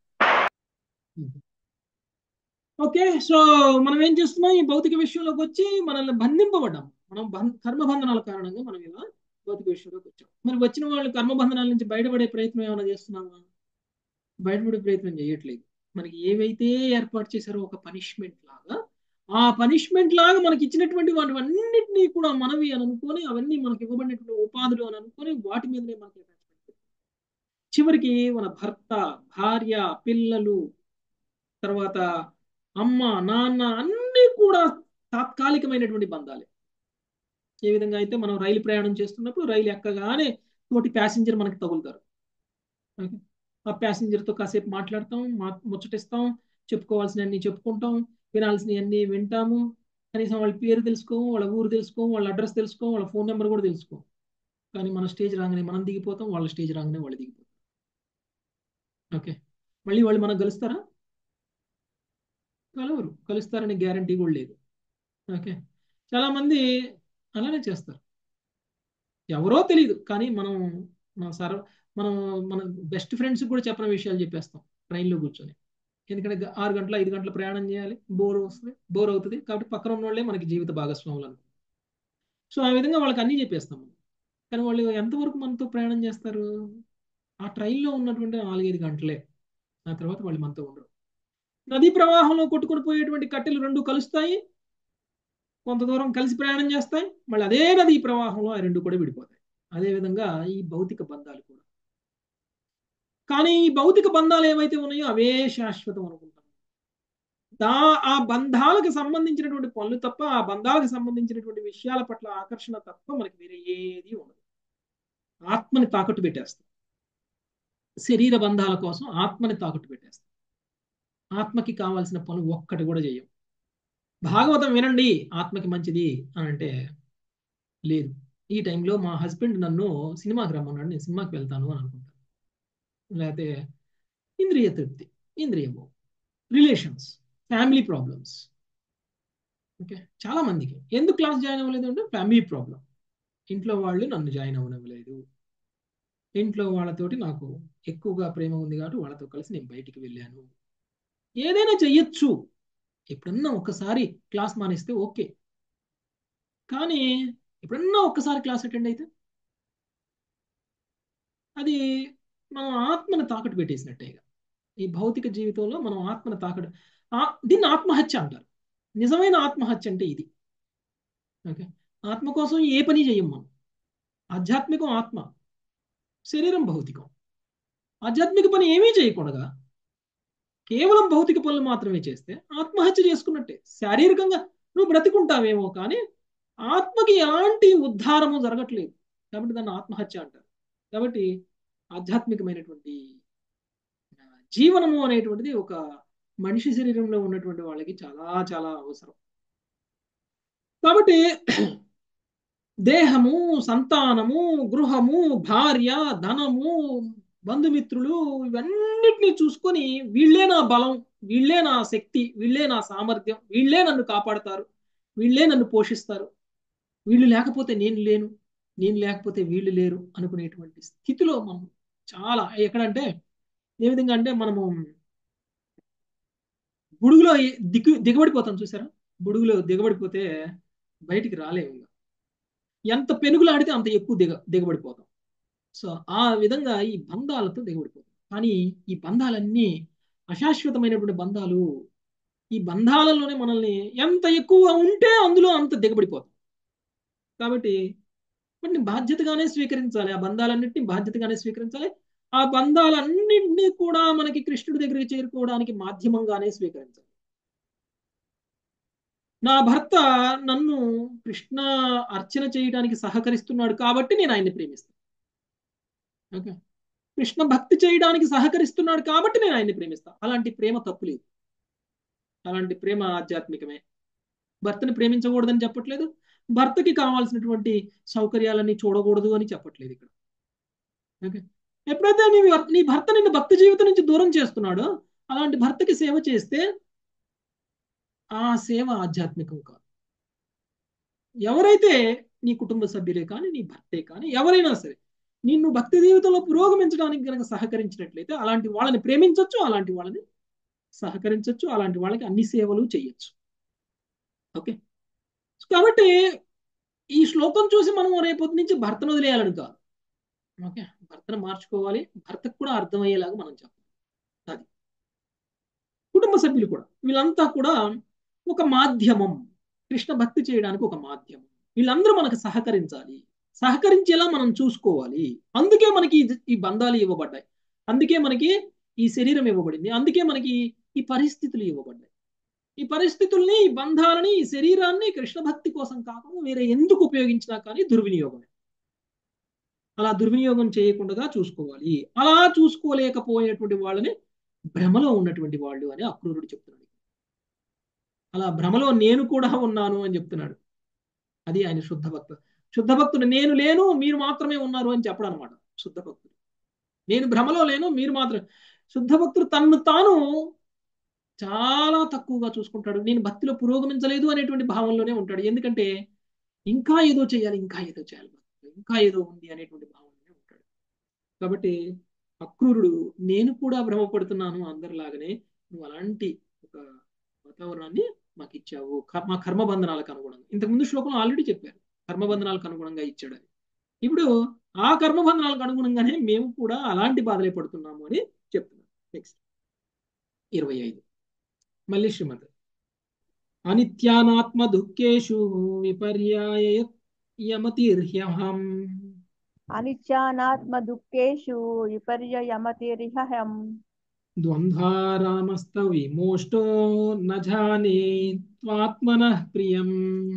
ఓకే సో మనం ఏం చేస్తున్నాం ఈ భౌతిక విషయంలోకి వచ్చి మనల్ని బంధింపబడ్డాం మనం కర్మబంధనాల కారణంగా మనం ఇలా భౌతిక విషయంలోకి వచ్చాం మరి వచ్చిన వాళ్ళు కర్మబంధనాల నుంచి బయటపడే ప్రయత్నం ఏమైనా చేస్తున్నామా బయటపడే ప్రయత్నం చేయట్లేదు మనకి ఏవైతే ఏర్పాటు చేశారో ఒక పనిష్మెంట్ లాగా ఆ పనిష్మెంట్ లాగా మనకి ఇచ్చినటువంటి వాటివన్నిటినీ కూడా మనవి అని అనుకొని అవన్నీ మనకి ఇవ్వబడినటువంటి ఉపాధులు అని అనుకొని వాటి మీదనే మనకి చివరికి మన భర్త భార్య పిల్లలు తర్వాత అమ్మ నాన్న అన్నీ కూడా తాత్కాలికమైనటువంటి బంధాలే ఏ విధంగా అయితే మనం రైలు ప్రయాణం చేస్తున్నప్పుడు రైలు ఎక్కగానే తోటి ప్యాసింజర్ మనకి తగులుతారు ఓకే ఆ ప్యాసింజర్తో కాసేపు మాట్లాడతాం మా ముచ్చటిస్తాం చెప్పుకోవాల్సినవన్నీ చెప్పుకుంటాం వినాల్సినవన్నీ వింటాము కనీసం వాళ్ళ పేరు తెలుసుకోము వాళ్ళ ఊరు తెలుసుకోము వాళ్ళ అడ్రస్ తెలుసుకోము వాళ్ళ ఫోన్ నెంబర్ కూడా తెలుసుకోం కానీ మన స్టేజ్ రాగానే మనం దిగిపోతాం వాళ్ళ స్టేజ్ రాగానే వాళ్ళు దిగిపోతాం ఓకే మళ్ళీ వాళ్ళు మనకు కలుస్తారా కలవరు కలుస్తారనే గ్యారంటీ కూడా లేదు ఓకే చాలామంది అలానే చేస్తారు ఎవరో తెలియదు కానీ మనం మన సర్వ మనం మన బెస్ట్ ఫ్రెండ్స్ కూడా చెప్పిన విషయాలు చెప్పేస్తాం ట్రైన్లో కూర్చొని ఎందుకంటే ఆరు గంటల ఐదు గంటల ప్రయాణం చేయాలి బోర్ వస్తుంది బోర్ అవుతుంది కాబట్టి పక్కన ఉన్న వాళ్ళే మనకి జీవిత భాగస్వాములు అనుకో సో ఆ విధంగా వాళ్ళకి అన్నీ చెప్పేస్తాం మనం కానీ వాళ్ళు ఎంతవరకు మనతో ప్రయాణం చేస్తారు ఆ ట్రైన్లో ఉన్నటువంటి నాలుగైదు గంటలే ఆ తర్వాత వాళ్ళు మనతో ఉండరు నదీ ప్రవాహంలో కొట్టుకుని పోయేటువంటి కట్టెలు రెండు కలుస్తాయి కొంత దూరం కలిసి ప్రయాణం చేస్తాయి మళ్ళీ అదే నదీ ప్రవాహంలో ఆ రెండు కూడా విడిపోతాయి అదేవిధంగా ఈ భౌతిక బంధాలు కూడా కానీ ఈ భౌతిక బంధాలు ఏవైతే ఉన్నాయో అవే శాశ్వతం అనుకుంటాం దా ఆ బంధాలకు సంబంధించినటువంటి పనులు తప్ప ఆ బంధాలకు సంబంధించినటువంటి విషయాల పట్ల ఆకర్షణ తప్ప మనకి వేరే ఏది ఉండదు ఆత్మని తాకట్టు పెట్టేస్తాం శరీర బంధాల కోసం ఆత్మని తాకట్టు పెట్టేస్తాం ఆత్మకి కావాల్సిన పనులు ఒక్కటి కూడా చేయం భాగవతం వినండి ఆత్మకి మంచిది అని అంటే లేదు ఈ టైంలో మా హస్బెండ్ నన్ను సినిమాకి రమ్మన్నాడు నేను సినిమాకి వెళ్తాను అని అనుకుంటాను లేకపోతే ఇంద్రియ తృప్తి ఇంద్రియము రిలేషన్స్ ఫ్యామిలీ ప్రాబ్లమ్స్ ఓకే చాలా మందికి ఎందుకు క్లాస్ జాయిన్ అవ్వలేదు అంటే ఫ్యామిలీ ప్రాబ్లం ఇంట్లో వాళ్ళు నన్ను జాయిన్ అవ్వనివ్వలేదు ఇంట్లో వాళ్ళతోటి నాకు ఎక్కువగా ప్రేమ ఉంది కాబట్టి వాళ్ళతో కలిసి నేను బయటికి వెళ్ళాను ఏదైనా చెయ్యొచ్చు ఎప్పుడన్నా ఒక్కసారి క్లాస్ మానేస్తే ఓకే కానీ ఎప్పుడన్నా ఒక్కసారి క్లాస్ అటెండ్ అయితే అది మనం ఆత్మను తాకట్టు పెట్టేసినట్టేగా ఈ భౌతిక జీవితంలో మనం ఆత్మను తాకట్టు దీన్ని ఆత్మహత్య అంటారు నిజమైన ఆత్మహత్య అంటే ఇది ఓకే ఆత్మ కోసం ఏ పని చేయం మనం ఆధ్యాత్మికం ఆత్మ శరీరం భౌతికం ఆధ్యాత్మిక పని ఏమీ చేయకూడగా కేవలం భౌతిక పనులు మాత్రమే చేస్తే ఆత్మహత్య చేసుకున్నట్టే శారీరకంగా నువ్వు బ్రతికుంటావేమో కానీ ఆత్మకి ఎలాంటి ఉద్ధారము జరగట్లేదు కాబట్టి దాన్ని ఆత్మహత్య అంటారు కాబట్టి ఆధ్యాత్మికమైనటువంటి జీవనము అనేటువంటిది ఒక మనిషి శరీరంలో ఉన్నటువంటి వాళ్ళకి చాలా చాలా అవసరం కాబట్టి దేహము సంతానము గృహము భార్య ధనము బంధుమిత్రులు ఇవన్నిటినీ చూసుకొని వీళ్ళే నా బలం వీళ్ళే నా శక్తి వీళ్ళే నా సామర్థ్యం వీళ్ళే నన్ను కాపాడతారు వీళ్ళే నన్ను పోషిస్తారు వీళ్ళు లేకపోతే నేను లేను నేను లేకపోతే వీళ్ళు లేరు అనుకునేటువంటి స్థితిలో మనం చాలా ఎక్కడంటే ఏ విధంగా అంటే మనము బుడుగులో దిగు దిగబడిపోతాం చూసారా బుడుగులో దిగబడిపోతే బయటికి రాలేము ఎంత పెనుగులాడితే అంత ఎక్కువ దిగ దిగబడిపోతాం సో ఆ విధంగా ఈ బంధాలతో దిగబడిపోతాం కానీ ఈ బంధాలన్నీ అశాశ్వతమైనటువంటి బంధాలు ఈ బంధాలలోనే మనల్ని ఎంత ఎక్కువ ఉంటే అందులో అంత దిగబడిపోతాం కాబట్టి వాటిని బాధ్యతగానే స్వీకరించాలి ఆ బంధాలన్నింటినీ బాధ్యతగానే స్వీకరించాలి ఆ బంధాలన్నింటినీ కూడా మనకి కృష్ణుడి దగ్గరికి చేరుకోవడానికి మాధ్యమంగానే స్వీకరించాలి నా భర్త నన్ను కృష్ణ అర్చన చేయడానికి సహకరిస్తున్నాడు కాబట్టి నేను ఆయన్ని ప్రేమిస్తాను ఓకే కృష్ణ భక్తి చేయడానికి సహకరిస్తున్నాడు కాబట్టి నేను ఆయన్ని ప్రేమిస్తాను అలాంటి ప్రేమ తప్పు లేదు అలాంటి ప్రేమ ఆధ్యాత్మికమే భర్తని ప్రేమించకూడదని చెప్పట్లేదు భర్తకి కావాల్సినటువంటి సౌకర్యాలన్నీ చూడకూడదు అని చెప్పట్లేదు ఇక్కడ ఓకే ఎప్పుడైతే నీ నీ భర్త నిన్ను భక్తి జీవితం నుంచి దూరం చేస్తున్నాడో అలాంటి భర్తకి సేవ చేస్తే ఆ సేవ ఆధ్యాత్మికం కాదు ఎవరైతే నీ కుటుంబ సభ్యులే కానీ నీ భర్తే కానీ ఎవరైనా సరే నిన్ను భక్తి జీవితంలో పురోగమించడానికి కనుక సహకరించినట్లయితే అలాంటి వాళ్ళని ప్రేమించవచ్చు అలాంటి వాళ్ళని సహకరించవచ్చు అలాంటి వాళ్ళకి అన్ని సేవలు చేయొచ్చు ఓకే కాబట్టి ఈ శ్లోకం చూసి మనం రేపటి నుంచి భర్తను వదిలేయాలని కాదు ఓకే భర్తను మార్చుకోవాలి భర్తకు కూడా అర్థమయ్యేలాగా మనం చెప్పాలి అది కుటుంబ సభ్యులు కూడా వీళ్ళంతా కూడా ఒక మాధ్యమం కృష్ణ భక్తి చేయడానికి ఒక మాధ్యమం వీళ్ళందరూ మనకు సహకరించాలి సహకరించేలా మనం చూసుకోవాలి అందుకే మనకి ఈ బంధాలు ఇవ్వబడ్డాయి అందుకే మనకి ఈ శరీరం ఇవ్వబడింది అందుకే మనకి ఈ పరిస్థితులు ఇవ్వబడ్డాయి ఈ పరిస్థితుల్ని ఈ బంధాలని ఈ శరీరాన్ని కృష్ణ భక్తి కోసం కాకుండా వేరే ఎందుకు ఉపయోగించినా కానీ దుర్వినియోగమే అలా దుర్వినియోగం చేయకుండా చూసుకోవాలి అలా చూసుకోలేకపోయేటువంటి వాళ్ళని భ్రమలో ఉన్నటువంటి వాళ్ళు అని అక్రూరుడు చెప్తున్నాడు అలా భ్రమలో నేను కూడా ఉన్నాను అని చెప్తున్నాడు అది ఆయన శుద్ధ భక్తుడు శుద్ధ భక్తుడు నేను లేను మీరు మాత్రమే ఉన్నారు అని చెప్పడం అనమాట శుద్ధ భక్తుడు నేను భ్రమలో లేను మీరు మాత్రం శుద్ధ భక్తుడు తన్ను తాను చాలా తక్కువగా చూసుకుంటాడు నేను భక్తిలో పురోగమించలేదు అనేటువంటి భావంలోనే ఉంటాడు ఎందుకంటే ఇంకా ఏదో చేయాలి ఇంకా ఏదో చేయాలి ఇంకా ఏదో ఉంది అనేటువంటి భావంలోనే ఉంటాడు కాబట్టి అక్రూరుడు నేను కూడా భ్రమపడుతున్నాను అందరిలాగానే నువ్వు అలాంటి ఒక వాతావరణాన్ని మాకు ఇచ్చావు మా కర్మబంధనాలకు అనుగుణంగా ఇంతకుముందు శ్లోకంలో ఆల్రెడీ చెప్పారు కర్మబంధనాలకు అనుగుణంగా ఇచ్చాడు అని ఇప్పుడు ఆ కర్మబంధనాలకు అనుగుణంగానే మేము కూడా అలాంటి బాధలే పడుతున్నాము అని చెప్తున్నాం నెక్స్ట్ ఇరవై ఐదు మళ్ళీ శ్రీమతి అనిత్యానాత్మ దుఃఖేషు విపర్యాయ యమతిర్హ్యహం అనిత్యానాత్మ దుఃఖేషు విపర్యయమతిర్హ్యం ద్వంద్వారామస్త విమోష్టో నజానే త్వాత్మనః ప్రియం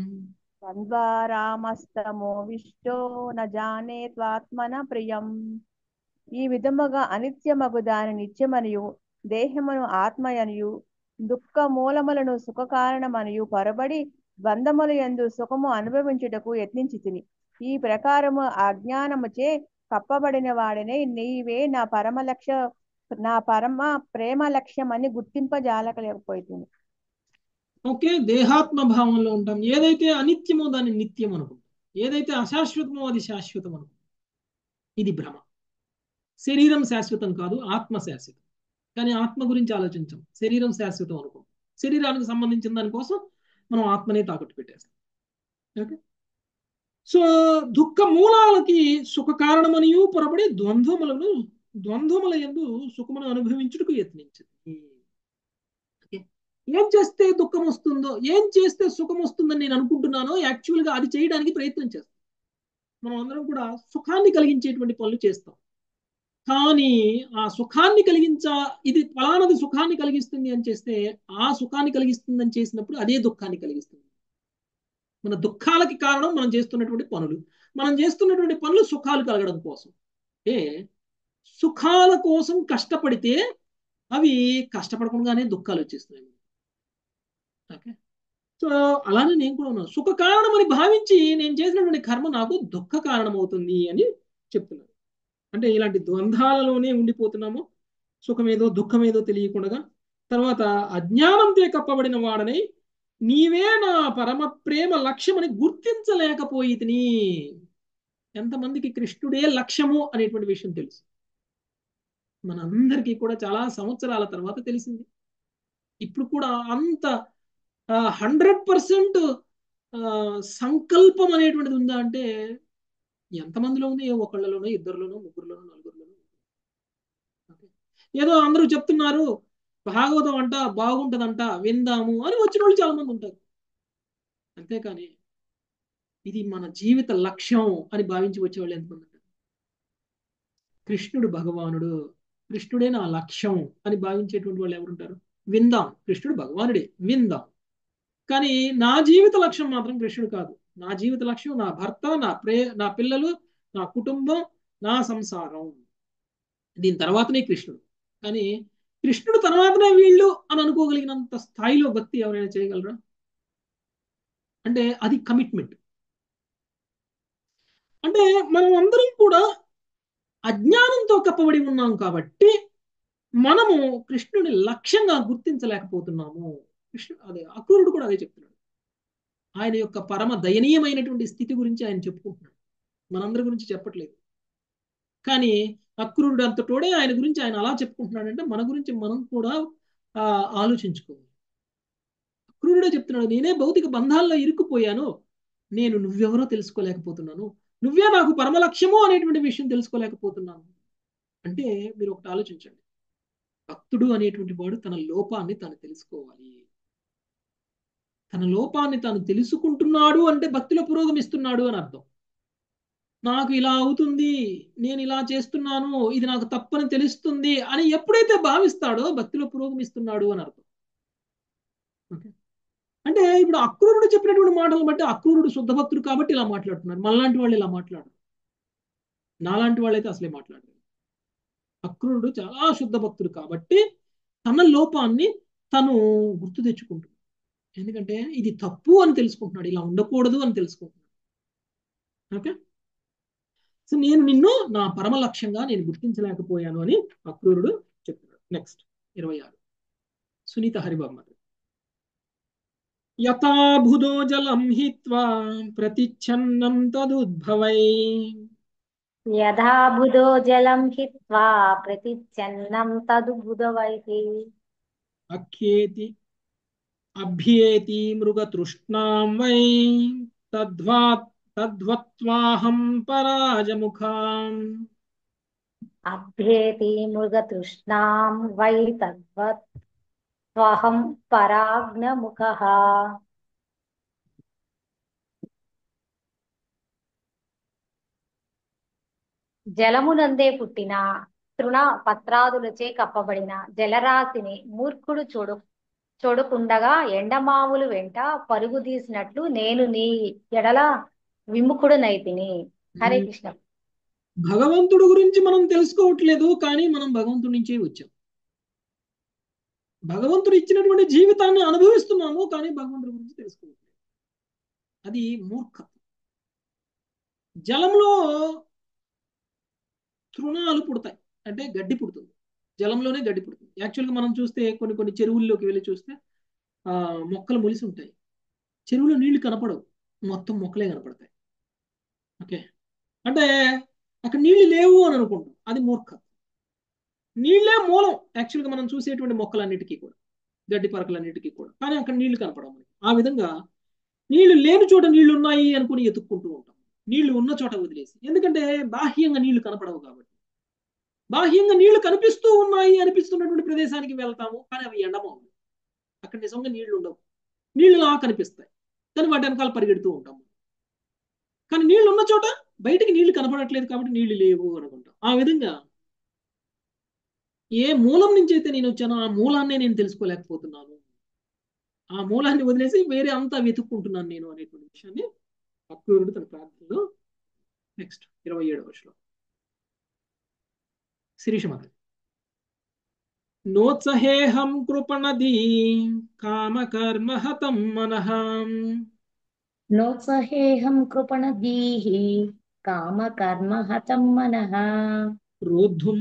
ద్వంద్వారామస్తమోవిష్టో న జానే త్వాత్మన ప్రియం ఈ విధముగా అనిత్యమగు దాని నిత్యమనియు దేహమును ఆత్మయనియు దుఃఖ మూలములను సుఖ కారణమనియు పొరబడి బంధముల యందు సుఖము అనుభవించుటకు యత్నించి తిని ఈ ప్రకారము అజ్ఞానముచే కప్పబడిన వాడినే నీవే నా పరమ లక్ష్య నా పరమ ప్రేమ లక్ష్యమని గుర్తింపజాలకలేకపోతుంది ఓకే దేహాత్మ భావంలో ఉంటాం ఏదైతే అనిత్యమో దాన్ని నిత్యం అనుకుంటాం ఏదైతే అశాశ్వతమో అది శాశ్వతం అనుకుంటాం ఇది భ్రమ శరీరం శాశ్వతం కాదు ఆత్మ శాశ్వతం కానీ ఆత్మ గురించి ఆలోచించాం శరీరం శాశ్వతం అనుకో శరీరానికి సంబంధించిన దానికోసం మనం ఆత్మనే తాకట్టు పెట్టేస్తాం ఓకే సో దుఃఖ మూలాలకి సుఖ కారణమనియు పొరబడి ద్వంద్వములను ద్వంద్వముల ఎందు సుఖమును అనుభవించుటకు యత్నించింది ఏం చేస్తే దుఃఖం వస్తుందో ఏం చేస్తే సుఖం వస్తుందని నేను అనుకుంటున్నానో యాక్చువల్గా అది చేయడానికి ప్రయత్నం చేస్తాం మనం అందరం కూడా సుఖాన్ని కలిగించేటువంటి పనులు చేస్తాం కానీ ఆ సుఖాన్ని కలిగించా ఇది ఫలానది సుఖాన్ని కలిగిస్తుంది అని చేస్తే ఆ సుఖాన్ని కలిగిస్తుంది అని చేసినప్పుడు అదే దుఃఖాన్ని కలిగిస్తుంది మన దుఃఖాలకి కారణం మనం చేస్తున్నటువంటి పనులు మనం చేస్తున్నటువంటి పనులు సుఖాలు కలగడం కోసం ఏ సుఖాల కోసం కష్టపడితే అవి కష్టపడకుండానే దుఃఖాలు వచ్చేస్తున్నాయి ఓకే సో అలానే నేను కూడా ఉన్నాను సుఖ కారణం అని భావించి నేను చేసినటువంటి కర్మ నాకు దుఃఖ కారణం అవుతుంది అని చెప్తున్నాను అంటే ఇలాంటి ద్వంద్వాలలోనే ఉండిపోతున్నాము సుఖమేదో దుఃఖమేదో తెలియకుండా తర్వాత అజ్ఞానంతో కప్పబడిన వాడనై నీవే నా పరమ ప్రేమ లక్ష్యమని గుర్తించలేకపోయితిని ఎంతమందికి కృష్ణుడే లక్ష్యము అనేటువంటి విషయం తెలుసు మనందరికీ కూడా చాలా సంవత్సరాల తర్వాత తెలిసింది ఇప్పుడు కూడా అంత హండ్రెడ్ పర్సెంట్ సంకల్పం అనేటువంటిది ఉందా అంటే ఎంతమందిలో ఉంది ఒకళ్ళలోనో ఇద్దరులోనో ముగ్గురులోనో నలుగురులోనో ఏదో అందరూ చెప్తున్నారు భాగవతం అంట బాగుంటదంట విందాము అని వచ్చిన వాళ్ళు చాలా మంది ఉంటారు అంతేకాని ఇది మన జీవిత లక్ష్యం అని భావించి వచ్చేవాళ్ళు ఎంతమంది ఉంటారు కృష్ణుడు భగవానుడు కృష్ణుడే నా లక్ష్యం అని భావించేటువంటి వాళ్ళు ఎవరుంటారు విందాం కృష్ణుడు భగవానుడే విందాం కానీ నా జీవిత లక్ష్యం మాత్రం కృష్ణుడు కాదు నా జీవిత లక్ష్యం నా భర్త నా ప్రే నా పిల్లలు నా కుటుంబం నా సంసారం దీని తర్వాతనే కృష్ణుడు కానీ కృష్ణుడు తర్వాతనే వీళ్ళు అని అనుకోగలిగినంత స్థాయిలో భక్తి ఎవరైనా చేయగలరా అంటే అది కమిట్మెంట్ అంటే మనం అందరం కూడా అజ్ఞానంతో కప్పబడి ఉన్నాం కాబట్టి మనము కృష్ణుని లక్ష్యంగా గుర్తించలేకపోతున్నాము కృష్ణు అదే అక్రూరుడు కూడా అదే చెప్తున్నాడు ఆయన యొక్క పరమ దయనీయమైనటువంటి స్థితి గురించి ఆయన చెప్పుకుంటున్నాడు మనందరి గురించి చెప్పట్లేదు కానీ అక్రూరుడు అంతటోడే ఆయన గురించి ఆయన అలా చెప్పుకుంటున్నాడంటే మన గురించి మనం కూడా ఆలోచించుకోవాలి అక్రూరుడే చెప్తున్నాడు నేనే భౌతిక బంధాల్లో ఇరుక్కుపోయాను నేను నువ్వెవరో తెలుసుకోలేకపోతున్నాను నువ్వే నాకు పరమ లక్ష్యము అనేటువంటి విషయం తెలుసుకోలేకపోతున్నాను అంటే మీరు ఒకటి ఆలోచించండి భక్తుడు అనేటువంటి వాడు తన లోపాన్ని తాను తెలుసుకోవాలి తన లోపాన్ని తాను తెలుసుకుంటున్నాడు అంటే భక్తిలో పురోగమిస్తున్నాడు అని అర్థం నాకు ఇలా అవుతుంది నేను ఇలా చేస్తున్నాను ఇది నాకు తప్పని తెలుస్తుంది అని ఎప్పుడైతే భావిస్తాడో భక్తిలో పురోగమిస్తున్నాడు అని అర్థం ఓకే అంటే ఇప్పుడు అక్రూరుడు చెప్పినటువంటి మాటలను బట్టి అక్రూరుడు శుద్ధ భక్తుడు కాబట్టి ఇలా మాట్లాడుతున్నారు మనలాంటి వాళ్ళు ఇలా మాట్లాడరు నాలాంటి వాళ్ళైతే అసలే మాట్లాడరు అక్రూరుడు చాలా శుద్ధ భక్తుడు కాబట్టి తన లోపాన్ని తను గుర్తు తెచ్చుకుంటున్నాడు ఎందుకంటే ఇది తప్పు అని తెలుసుకుంటున్నాడు ఇలా ఉండకూడదు అని తెలుసుకుంటున్నాడు ఓకే సో నేను నిన్ను నా పరమ లక్ష్యంగా నేను గుర్తించలేకపోయాను అని అక్రూరుడు చెప్తున్నాడు నెక్స్ట్ ఇరవై ఆరు సునీత హరిబాబు యథాభుదో జలం హిత్వా ప్రతిచ్ఛన్నం తదుద్భవై యథా బుధో జలం హిత్వా ప్రతిచ్ఛన్నం తదు బుధవైః అఖ్యేతి అభ్యేతి మృగతృష్ణాం వై తద్వా తద్వత్వాహం పరాజముఖాం అభ్యేతి మృగతృష్ణాం వై తద్వత్ స్వహం పరాగ్నముఖః జలమునందే పుట్టిన తృణ పత్రాదులచే కప్పబడిన జలరాశిని మూర్ఖుడు చూడు చూడకుండగా ఎండమావులు వెంట పరుగు తీసినట్లు నేను నీ ఎడల విముఖుడునైతిని హరే కృష్ణ భగవంతుడు గురించి మనం తెలుసుకోవట్లేదు కానీ మనం భగవంతుడి నుంచే వచ్చాం భగవంతుడు ఇచ్చినటువంటి జీవితాన్ని అనుభవిస్తున్నాము కానీ భగవంతుడి గురించి తెలుసుకోవట్లేదు అది మూర్ఖత్వం జలంలో తృణాలు పుడతాయి అంటే గడ్డి పుడుతుంది జలంలోనే గడ్డి పుడుతుంది యాక్చువల్గా మనం చూస్తే కొన్ని కొన్ని చెరువుల్లోకి వెళ్ళి చూస్తే ఆ మొక్కలు మొలిసి ఉంటాయి చెరువులో నీళ్లు కనపడవు మొత్తం మొక్కలే కనపడతాయి ఓకే అంటే అక్కడ నీళ్లు లేవు అని అనుకుంటాం అది మూర్ఖత్వం నీళ్ళే మూలం యాక్చువల్గా మనం చూసేటువంటి మొక్కలన్నిటికీ కూడా గడ్డి పరకలన్నిటికీ కూడా కానీ అక్కడ నీళ్లు కనపడవు మనకి ఆ విధంగా నీళ్లు లేని చోట నీళ్లు ఉన్నాయి అనుకుని ఎత్తుక్కుంటూ ఉంటాం నీళ్లు ఉన్న చోట వదిలేసి ఎందుకంటే బాహ్యంగా నీళ్లు కనపడవు కాబట్టి బాహ్యంగా నీళ్లు కనిపిస్తూ ఉన్నాయి అనిపిస్తున్నటువంటి ప్రదేశానికి వెళ్తాము కానీ అవి ఎండమవును అక్కడ నిజంగా నీళ్లు ఉండవు నీళ్లు లా కనిపిస్తాయి కానీ వాటి వెనకాల పరిగెడుతూ ఉంటాము కానీ నీళ్లు ఉన్న చోట బయటికి నీళ్లు కనపడట్లేదు కాబట్టి నీళ్లు లేవు అనుకుంటాం ఆ విధంగా ఏ మూలం నుంచి అయితే నేను వచ్చానో ఆ మూలాన్నే నేను తెలుసుకోలేకపోతున్నాను ఆ మూలాన్ని వదిలేసి వేరే అంతా వెతుక్కుంటున్నాను నేను అనేటువంటి విషయాన్ని అక్రూరుడు తన ప్రార్థనలో నెక్స్ట్ ఇరవై ఏడవ వర్షంలో శిరీష మాత నోత్సహేహం కృపణది కామకర్మ హతం మనః నోత్సహేహం కృపణదీః కామకర్మ హతం మనః రోద్ధుం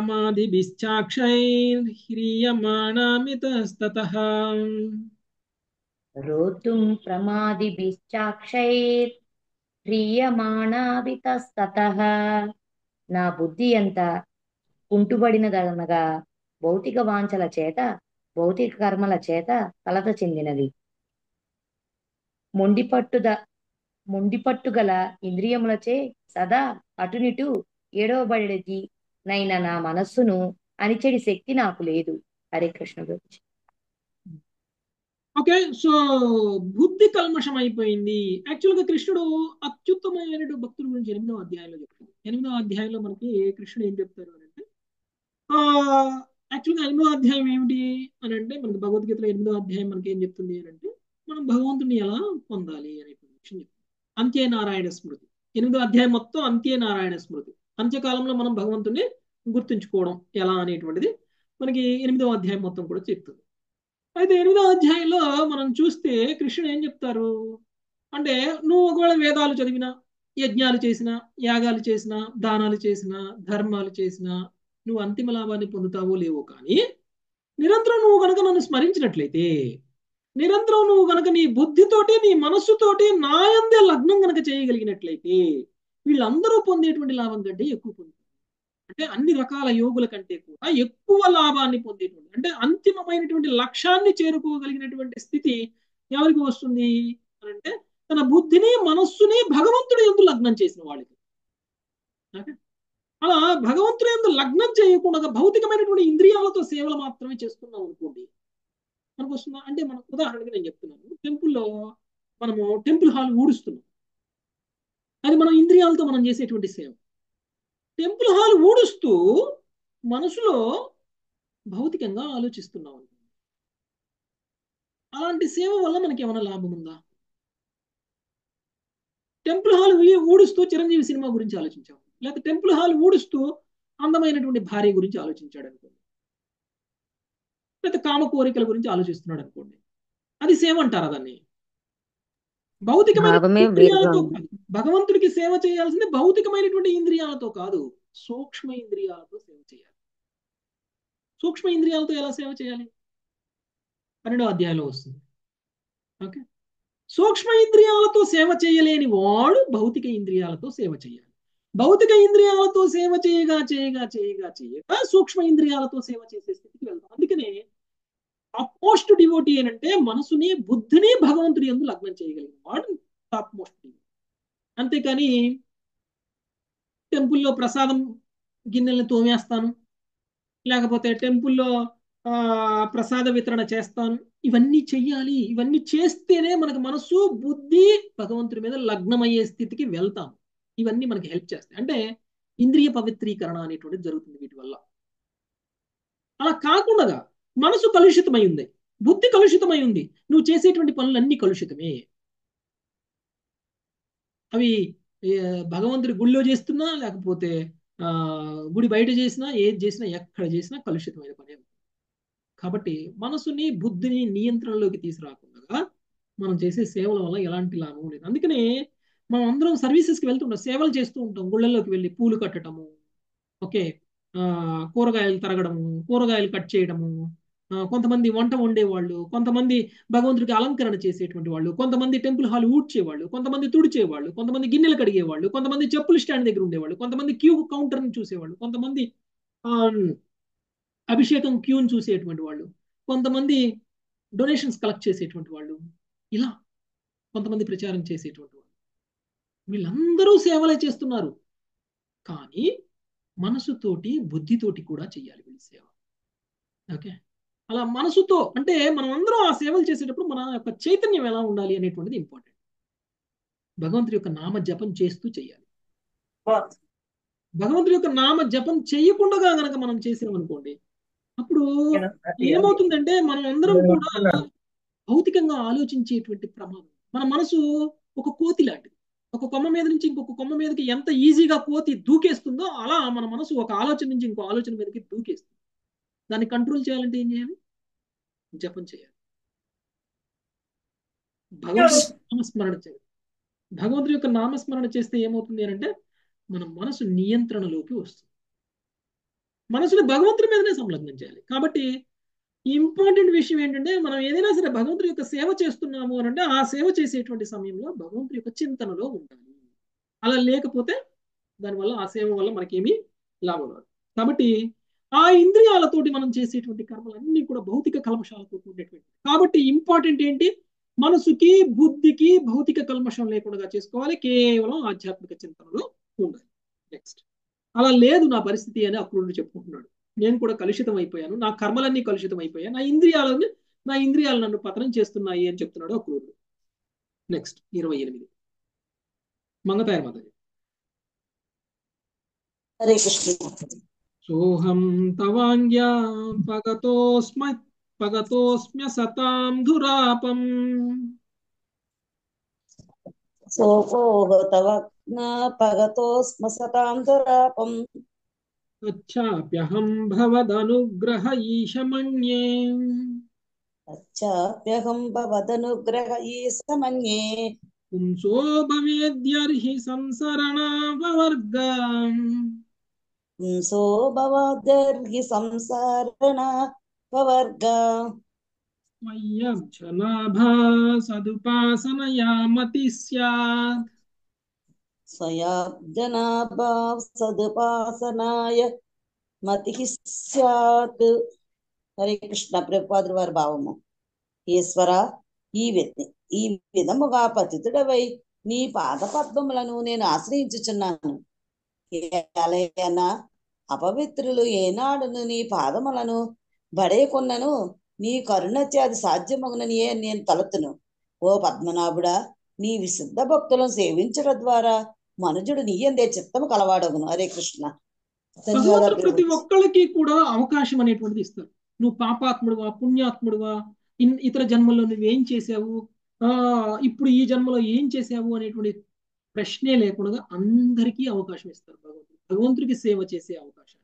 ప్రమాదిభిశ్చాక్షైర్హ్రీయమాణామితస్తతః రోతుం ప్రమాదిభిశ్చాక్షైర్ హ్రీయమాణావితస్తతః నా బుద్ధి ఎంత కుంటుబడినదనగా భౌతిక వాంఛల చేత భౌతిక కర్మల చేత కలత చెందినది మొండిపట్టుద మొండిపట్టుగల ఇంద్రియములచే సదా అటునిటు ఏడవబడేది నైన నా మనస్సును అణిచెడి శక్తి నాకు లేదు హరే కృష్ణ గురించి ఓకే సో బుద్ధి కల్మషం అయిపోయింది యాక్చువల్ గా కృష్ణుడు అత్యుత్తమైన భక్తుల గురించి ఎనిమిదవ అధ్యాయంలో చెప్తాడు ఎనిమిదవ అధ్యాయంలో మనకి కృష్ణుడు ఏం చెప్తారు అని అంటే ఆ యాక్చువల్ గా ఎనిమిదవ అధ్యాయం ఏమిటి అని అంటే మనకి భగవద్గీతలో ఎనిమిదవ అధ్యాయం మనకి ఏం చెప్తుంది అని అంటే మనం భగవంతుని ఎలా పొందాలి అనేటువంటి విషయం చెప్తుంది అంత్య నారాయణ స్మృతి ఎనిమిదో అధ్యాయం మొత్తం అంత్య నారాయణ స్మృతి అంత్యకాలంలో మనం భగవంతుని గుర్తుంచుకోవడం ఎలా అనేటువంటిది మనకి ఎనిమిదవ అధ్యాయం మొత్తం కూడా చెప్తుంది అయితే ఎనిమిదవ అధ్యాయంలో మనం చూస్తే కృష్ణుడు ఏం చెప్తారు అంటే నువ్వు ఒకవేళ వేదాలు చదివినా యజ్ఞాలు చేసినా యాగాలు చేసినా దానాలు చేసినా ధర్మాలు చేసినా నువ్వు అంతిమ లాభాన్ని పొందుతావో లేవో కానీ నిరంతరం నువ్వు కనుక నన్ను స్మరించినట్లయితే నిరంతరం నువ్వు కనుక నీ బుద్ధితోటి నీ మనస్సుతోటి నాయందే లగ్నం కనుక చేయగలిగినట్లయితే వీళ్ళందరూ పొందేటువంటి లాభం కంటే ఎక్కువ పొందుతారు అంటే అన్ని రకాల యోగుల కంటే కూడా ఎక్కువ లాభాన్ని పొందేటువంటి అంటే అంతిమమైనటువంటి లక్ష్యాన్ని చేరుకోగలిగినటువంటి స్థితి ఎవరికి వస్తుంది అని అంటే తన బుద్ధిని మనస్సుని భగవంతుడి ఎందు లగ్నం చేసిన వాళ్ళకి ఓకే అలా భగవంతుడి ఎందు లగ్నం చేయకుండా భౌతికమైనటువంటి ఇంద్రియాలతో సేవలు మాత్రమే చేస్తున్నాం అనుకోండి మనకు వస్తుందా అంటే మన ఉదాహరణకి నేను చెప్తున్నాను టెంపుల్లో మనము టెంపుల్ హాల్ ఊడుస్తున్నాం అది మన ఇంద్రియాలతో మనం చేసేటువంటి సేవ టెంపుల్ హాల్ ఊడుస్తూ మనసులో భౌతికంగా ఆలోచిస్తున్నాం అలాంటి సేవ వల్ల మనకి ఏమైనా లాభం ఉందా టెంపుల్ హాల్ ఊడుస్తూ చిరంజీవి సినిమా గురించి ఆలోచించాం లేకపోతే టెంపుల్ హాల్ ఊడుస్తూ అందమైనటువంటి భార్య గురించి ఆలోచించాడు అనుకోండి లేకపోతే కామ కోరికల గురించి ఆలోచిస్తున్నాడు అనుకోండి అది సేవ అంటారా దాన్ని భౌతికమైన భావమే ఇంద్రియాలతో వేరుగా కాదు భగవంతుడికి సేవ చేయాల్సింది భౌతికమైనటువంటి ఇంద్రియాలతో కాదు సూక్ష్మ ఇంద్రియాలతో సేవ చేయాలి సూక్ష్మ ఇంద్రియాలతో ఎలా సేవ చేయాలి పన్నెండో అధ్యాయంలో వస్తుంది ఓకే సూక్ష్మ ఇంద్రియాలతో సేవ చేయలేని వాడు భౌతిక ఇంద్రియాలతో సేవ చేయాలి భౌతిక ఇంద్రియాలతో సేవ చేయగా చేయగా చేయగా చేయగా సూక్ష్మ ఇంద్రియాలతో సేవ చేసే స్థితికి వెళ్తాం అందుకనే టాప్ మోస్ట్ డివోటీ అంటే మనసుని బుద్ధిని భగవంతుడి ఎందు లగ్నం చేయగలిగిన వాడు టాప్ మోస్ట్ డివోటీ అంతేకాని టెంపుల్లో ప్రసాదం గిన్నెలను తోమేస్తాను లేకపోతే టెంపుల్లో ఆ ప్రసాద వితరణ చేస్తాను ఇవన్నీ చెయ్యాలి ఇవన్నీ చేస్తేనే మనకు మనసు బుద్ధి భగవంతుడి మీద లగ్నమయ్యే స్థితికి వెళ్తాం ఇవన్నీ మనకి హెల్ప్ చేస్తాయి అంటే ఇంద్రియ పవిత్రీకరణ అనేటువంటిది జరుగుతుంది వీటి వల్ల అలా కాకుండా మనసు కలుషితమై ఉంది బుద్ధి కలుషితమై ఉంది నువ్వు చేసేటువంటి పనులన్నీ కలుషితమే అవి ఏ, భగవంతుడి గుళ్ళో చేస్తున్నా లేకపోతే ఆ గుడి బయట చేసినా ఏది చేసినా ఎక్కడ చేసినా కలుషితమైన పనే కాబట్టి మనసుని బుద్ధిని నియంత్రణలోకి తీసుకురాకుండా మనం చేసే సేవల వల్ల ఎలాంటి లాభం లేదు అందుకనే మనం అందరం సర్వీసెస్కి వెళ్తుంటాం సేవలు చేస్తూ ఉంటాం గుళ్ళల్లోకి వెళ్ళి పూలు కట్టడము ఓకే ఆ కూరగాయలు తరగడము కూరగాయలు కట్ చేయడము ఆ, కొంతమంది వంట వండేవాళ్ళు కొంతమంది భగవంతుడికి అలంకరణ చేసేటువంటి వాళ్ళు కొంతమంది టెంపుల్ హాల్ ఊడ్చేవాళ్ళు కొంతమంది తుడిచేవాళ్ళు కొంతమంది గిన్నెలు కడిగేవాళ్ళు కొంతమంది చెప్పులు స్టాండ్ దగ్గర ఉండేవాళ్ళు కొంతమంది క్యూ కౌంటర్ని చూసేవాళ్ళు కొంతమంది ఆ, అభిషేకం క్యూని చూసేటువంటి వాళ్ళు కొంతమంది డొనేషన్స్ కలెక్ట్ చేసేటువంటి వాళ్ళు ఇలా కొంతమంది ప్రచారం చేసేటువంటి వాళ్ళు వీళ్ళందరూ సేవలే చేస్తున్నారు కానీ మనసుతోటి బుద్ధితోటి కూడా చెయ్యాలి వీళ్ళ సేవ ఓకే అలా మనసుతో అంటే మనం అందరం ఆ సేవలు చేసేటప్పుడు మన యొక్క చైతన్యం ఎలా ఉండాలి అనేటువంటిది ఇంపార్టెంట్ భగవంతుడి యొక్క నామ జపం చేస్తూ చేయాలి భగవంతుడి యొక్క నామ జపం చేయకుండా గనక మనం చేసామనుకోండి అప్పుడు ఏమవుతుందంటే మనం అందరం కూడా భౌతికంగా ఆలోచించేటువంటి ప్రమాదం మన మనసు ఒక కోతి లాంటిది ఒక కొమ్మ మీద నుంచి ఇంకొక కొమ్మ మీదకి ఎంత ఈజీగా కోతి దూకేస్తుందో అలా మన మనసు ఒక ఆలోచన నుంచి ఇంకో ఆలోచన మీదకి దూకేస్తుంది దాన్ని కంట్రోల్ చేయాలంటే ఏం చేయాలి జపం చేయాలి భగవంతుడి నామస్మరణ చేయాలి భగవంతుడి యొక్క నామస్మరణ చేస్తే ఏమవుతుంది అంటే మన మనసు నియంత్రణలోకి వస్తుంది మనసుని భగవంతుడి మీదనే సంలగ్నం చేయాలి కాబట్టి ఇంపార్టెంట్ విషయం ఏంటంటే మనం ఏదైనా సరే భగవంతుడి యొక్క సేవ చేస్తున్నాము అని అంటే ఆ సేవ చేసేటువంటి సమయంలో భగవంతుడి యొక్క చింతనలో ఉండాలి అలా లేకపోతే దానివల్ల ఆ సేవ వల్ల మనకేమీ లాభం రాదు కాబట్టి ఆ ఇంద్రియాలతోటి మనం చేసేటువంటి కర్మలన్నీ కూడా భౌతిక కల్మషాలతో కూడినటువంటి కాబట్టి ఇంపార్టెంట్ ఏంటి మనసుకి బుద్ధికి భౌతిక కల్మషం లేకుండా చేసుకోవాలి కేవలం ఆధ్యాత్మిక చింతనలో ఉండాలి నెక్స్ట్ అలా లేదు నా పరిస్థితి అని అక్రూరుడు చెప్పుకుంటున్నాడు నేను కూడా కలుషితం అయిపోయాను నా కర్మలన్నీ కలుషితం అయిపోయాయి నా ఇంద్రియాలని నా ఇంద్రియాలు నన్ను పతనం చేస్తున్నాయి అని చెప్తున్నాడు అక్రూరుడు నెక్స్ట్ ఇరవై ఎనిమిది మంగతాయర్ మాతాజీ హరే కృష్ణ సోహం తవాంగ్యా పగతోస్మ పగతోస్మ్య సతాం ధురాపం సోకోహ తవ పగతో స్మ సతాం దురాపం అచ్చాప్యహం భవదనుగ్రహ ఈశమన్యే అచ్చాప్యహం భవదనుగ్రహ ఈశమన్యే పుంసో భవేద్యర్హి సంసరణావర్గ పుంసో భవాదర్హి సంసారణ పవర్గ మయ్యబ్జనాభా సదుపాసనయా మతి స్యాత్ స్వయాబ్జనాభావ సదుపాసనాయ మతి స్యాత్ హరే కృష్ణ ప్రభుపాదుల వారి భావము ఈశ్వర ఈ వి- ఈ విధముగా పతితుడవై నీ పాద పద్మములను నేను ఆశ్రయించుచున్నాను ఏలయనా అపవిత్రులు ఏనాడును నీ పాదములను బడేకొన్నను నీ కరుణచే అది సాధ్యమగునని నేను తలతును ఓ పద్మనాభుడా నీ విశుద్ధ భక్తులను సేవించడం ద్వారా మనుజుడు నీ ఎందే చిత్తము కలవాడగును హరే కృష్ణ ధన్యవాదాలు భగవంతుడు ప్రతి ప్రభుజీ. ఒక్కళ్ళకి కూడా అవకాశం అనేటువంటిది ఇస్తారు నువ్వు పాపాత్ముడువా పుణ్యాత్ముడువా ఇన్ ఇతర జన్మల్లో నువ్వేం చేసావు ఆ ఇప్పుడు ఈ జన్మలో ఏం చేసావు అనేటువంటి ప్రశ్నే లేకుండా అందరికీ అవకాశం ఇస్తారు భగవంతుడు భగవంతుడికి సేవ చేసే అవకాశాన్ని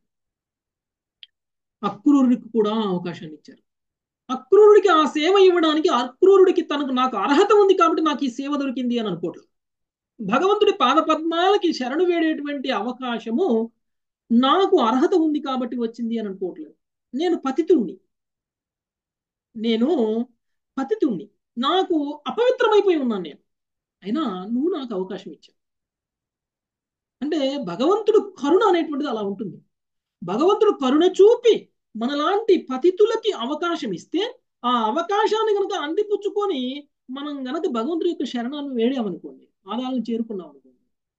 అక్రూరుడికి కూడా ఆ అవకాశాన్ని ఇచ్చారు అక్రూరుడికి ఆ సేవ ఇవ్వడానికి అక్రూరుడికి తనకు నాకు అర్హత ఉంది కాబట్టి నాకు ఈ సేవ దొరికింది అని అనుకోవట్లేదు భగవంతుడి పాదపద్మాలకి శరణు వేడేటువంటి అవకాశము నాకు అర్హత ఉంది కాబట్టి వచ్చింది అని అనుకోవట్లేదు నేను పతితుణ్ణి నేను పతితుణ్ణి నాకు అపవిత్రమైపోయి ఉన్నాను నేను అయినా నువ్వు నాకు అవకాశం ఇచ్చావు అంటే భగవంతుడు కరుణ అనేటువంటిది అలా ఉంటుంది భగవంతుడు కరుణ చూపి మనలాంటి పతితులకి అవకాశం ఇస్తే ఆ అవకాశాన్ని గనక అందిపుచ్చుకొని మనం గనక భగవంతుడి యొక్క శరణాలను వేడామనుకోండి ఆదాలను చేరుకున్నాం అనుకోండి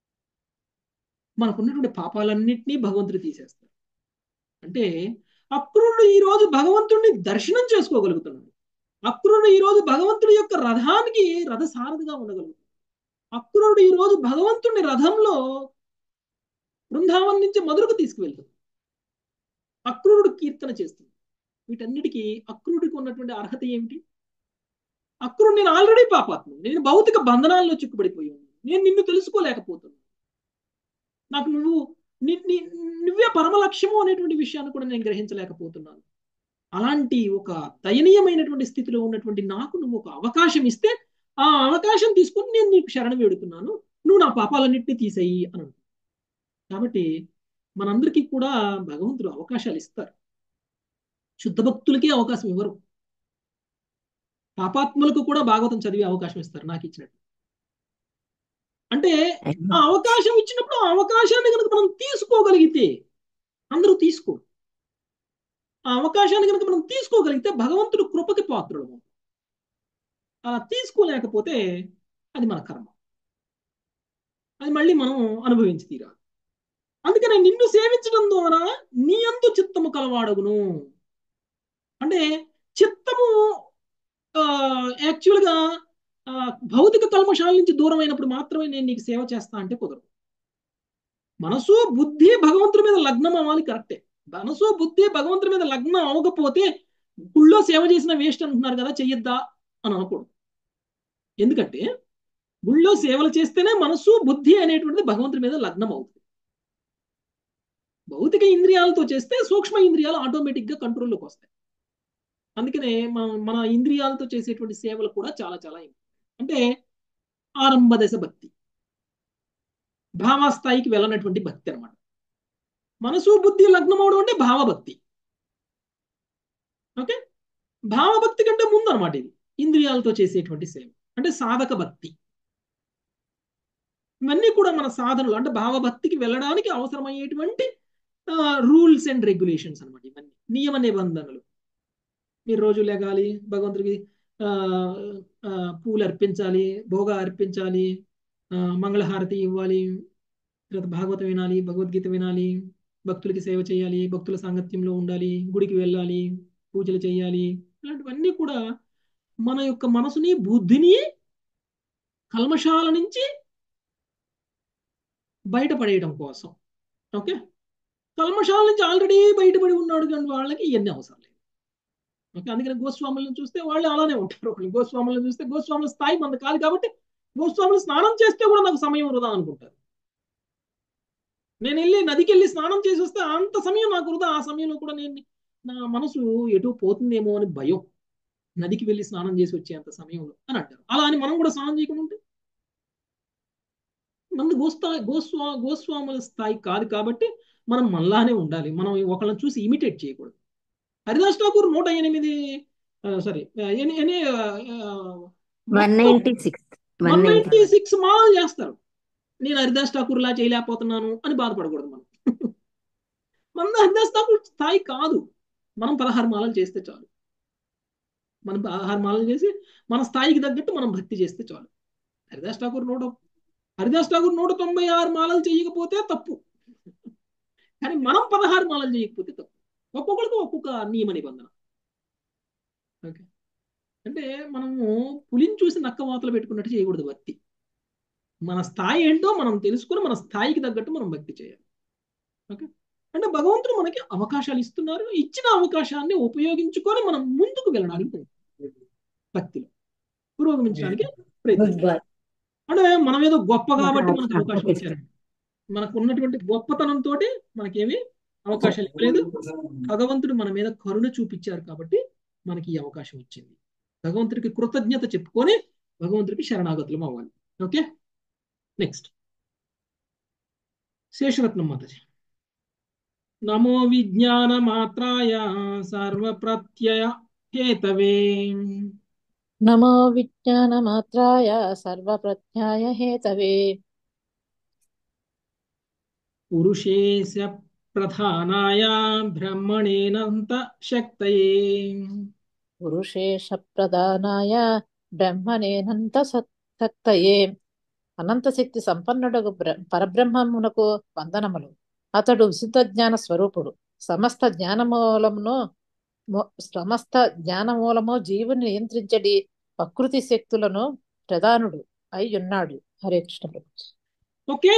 మనకున్నటువంటి పాపాలన్నింటినీ భగవంతుడు తీసేస్తారు అంటే అక్రూరుడు ఈ రోజు భగవంతుడిని దర్శనం చేసుకోగలుగుతున్నాడు అక్రూరుడు ఈ రోజు భగవంతుడి యొక్క రథానికి రథ సారథిగా ఉండగలుగుతాడు అక్రూరుడు ఈ రోజు భగవంతుడి రథంలో బృందావనం నుంచి మధురకు తీసుకువెళ్తుంది అక్రూరుడు కీర్తన చేస్తుంది వీటన్నిటికీ అక్రూరుడికి ఉన్నటువంటి అర్హత ఏమిటి అక్రూరుడు నేను ఆల్రెడీ పాపాత్మ నేను భౌతిక బంధనాల్లో చిక్కుబడిపోయి ఉన్నాను నేను నిన్ను తెలుసుకోలేకపోతున్నాను నాకు నువ్వు ని- ని- నువ్వే పరమ లక్ష్యము అనేటువంటి విషయాన్ని కూడా నేను గ్రహించలేకపోతున్నాను అలాంటి ఒక దయనీయమైనటువంటి స్థితిలో ఉన్నటువంటి నాకు నువ్వు ఒక అవకాశం ఇస్తే ఆ అవకాశం తీసుకొని నేను నీకు శరణం వేడుతున్నాను నువ్వు నా పాపాలన్నింటినీ తీసేయి అని అంటున్నాను. కాబట్టి మనందరికీ కూడా భగవంతుడు అవకాశాలు ఇస్తారు శుద్ధ భక్తులకి అవకాశం ఇవ్వరు పాపాత్ములకు కూడా భాగవతం చదివే అవకాశం ఇస్తారు నాకు ఇచ్చినట్టు అంటే ఆ అవకాశం ఇచ్చినప్పుడు ఆ అవకాశాన్ని కనుక మనం తీసుకోగలిగితే అందరూ తీసుకోరు ఆ అవకాశాన్ని కనుక మనం తీసుకోగలిగితే భగవంతుడు కృపకి పాత్రులము అలా తీసుకోలేకపోతే అది మన కర్మ అది మళ్ళీ మనం అనుభవించి తీరాలి అందుకనే నిన్ను సేవించడం ద్వారా నీ అందు చిత్తము కలవాడగును అంటే చిత్తము యాక్చువల్గా భౌతిక కల్మషాల నుంచి దూరం అయినప్పుడు మాత్రమే నేను నీకు సేవ చేస్తా అంటే కుదరదు మనసు బుద్ధి భగవంతుడి మీద లగ్నం అవ్వాలి కరెక్టే మనసు బుద్ధి భగవంతుడి మీద లగ్నం అవ్వకపోతే గుళ్ళో సేవ చేసిన వేస్ట్ అంటున్నారు కదా చెయ్యొద్దా అని అనకూడదు ఎందుకంటే గుళ్ళో సేవలు చేస్తేనే మనసు బుద్ధి అనేటువంటిది భగవంతుడి మీద లగ్నం అవుతుంది భౌతిక ఇంద్రియాలతో చేస్తే సూక్ష్మ ఇంద్రియాలు ఆటోమేటిక్గా కంట్రోల్లోకి వస్తాయి అందుకనే మన మన ఇంద్రియాలతో చేసేటువంటి సేవలు కూడా చాలా చాలా అంటే ఆరంభ దశ భక్తి భావస్థాయికి వెళ్ళనటువంటి భక్తి అనమాట మనసు బుద్ధి లగ్నం అవడం అంటే భావభక్తి ఓకే భావభక్తి కంటే ముందు అనమాట ఇది ఇంద్రియాలతో చేసేటువంటి సేవ అంటే సాధక భక్తి ఇవన్నీ కూడా మన సాధనలు అంటే భావభక్తికి వెళ్ళడానికి అవసరమయ్యేటువంటి రూల్స్ అండ్ రెగ్యులేషన్స్ అనమాట ఇవన్నీ నియమ నిబంధనలు మీరు రోజు లేగాలి భగవంతుడికి పూలు అర్పించాలి భోగ అర్పించాలి మంగళహారతి ఇవ్వాలి తర్వాత భాగవతం వినాలి భగవద్గీత వినాలి భక్తులకి సేవ చేయాలి భక్తుల సాంగత్యంలో ఉండాలి గుడికి వెళ్ళాలి పూజలు చేయాలి ఇలాంటివన్నీ కూడా మన యొక్క మనసుని బుద్ధిని కల్మషాల నుంచి బయటపడేయడం కోసం ఓకే కల్మషాల నుంచి ఆల్రెడీ బయటపడి ఉన్నాడు కానీ వాళ్ళకి ఇవన్నీ అవసరం లేదు ఓకే అందుకని గోస్వాములను చూస్తే వాళ్ళు అలానే ఉంటారు గోస్వాములను చూస్తే గోస్వాముల స్థాయి మంది కాదు కాబట్టి గోస్వాములు స్నానం చేస్తే కూడా నాకు సమయం వృధా అనుకుంటారు నేను వెళ్ళి నదికి వెళ్ళి స్నానం చేసి వస్తే అంత సమయం నాకు వృధా ఆ సమయంలో కూడా నేను నా మనసు ఎటు పోతుందేమో అని భయం నదికి వెళ్ళి స్నానం చేసి వచ్చేంత సమయంలో అని అంటారు అలా అని మనం కూడా స్నానం చేయకుండా ఉంటే మంది గోస్తా గోస్వా గోస్వాముల స్థాయి కాదు కాబట్టి మనం మనలానే ఉండాలి మనం ఒకళ్ళని చూసి ఇమిటేట్ చేయకూడదు హరిదాస్ ఠాకూర్ నూట ఎనిమిది sorry one ninety six one ninety six మాలలు చేస్తారు నేను హరిదాస్ ఠాకూర్ లా చేయలేకపోతున్నాను అని బాధపడకూడదు మనం మన హరిదాస్ ఠాకూర్ స్థాయి కాదు మనం పదహారు మాలలు చేస్తే చాలు మనం పదహారు మాలలు చేసి మన స్థాయికి తగ్గట్టు మనం భక్తి చేస్తే చాలు హరిదాస్ ఠాకూర్ నూట హరిదాస్ ఠాకూర్ నూట తొంభై ఆరు మాలలు చేయకపోతే తప్పు కానీ మనం పదహారు మాలలు చేయకపోతే తప్పు ఒక్కొక్కరికి ఒక్కొక్క నియమ నిబంధన ఓకే అంటే మనము పులిని చూసి నక్క వాతలు పెట్టుకున్నట్టు చేయకూడదు భక్తి మన స్థాయి ఏంటో మనం తెలుసుకుని మన స్థాయికి తగ్గట్టు మనం భక్తి చేయాలి ఓకే అంటే భగవంతుడు మనకి అవకాశాలు ఇస్తున్నారు ఇచ్చిన అవకాశాన్ని ఉపయోగించుకొని మనం ముందుకు వెళ్ళడానికి భక్తిలో పురోగమించడానికి ప్రయత్నించాలి అంటే మనం ఏదో గొప్ప కాబట్టి మనకు అవకాశం ఇచ్చారండి మనకు ఉన్నటువంటి గొప్పతనంతో మనకేమి అవకాశాలు ఇవ్వలేదు భగవంతుడు మన మీద కరుణ చూపించారు కాబట్టి మనకి ఈ అవకాశం వచ్చింది భగవంతుడికి కృతజ్ఞత చెప్పుకొని భగవంతుడికి శరణాగతులం అవ్వాలి ఓకే నెక్స్ట్ శేషరత్నం మాతాజీ నమో విజ్ఞాన మాత్రాయ సర్వప్రత్యయ హేతవే నమో విజ్ఞాన మాత్రాయ సర్వప్రత్యాయ హేతవే పురుషేశ ప్రధానాయ బ్రహ్మణేనంత శక్తయే పురుషేష ప్రధానాయ బ్రహ్మనేనంత శక్తయే అనంత శక్తి సంపన్నుడు పరబ్రహ్మమునకు వందనములు అతడు విశుద్ధ జ్ఞాన స్వరూపుడు సమస్త జ్ఞానమూలమును సమస్త జ్ఞానమూలము జీవుని నియంత్రించడి ప్రకృతి శక్తులను ప్రధానుడు అయి ఉన్నాడు హరే కృష్ణ ప్రభు ఓకే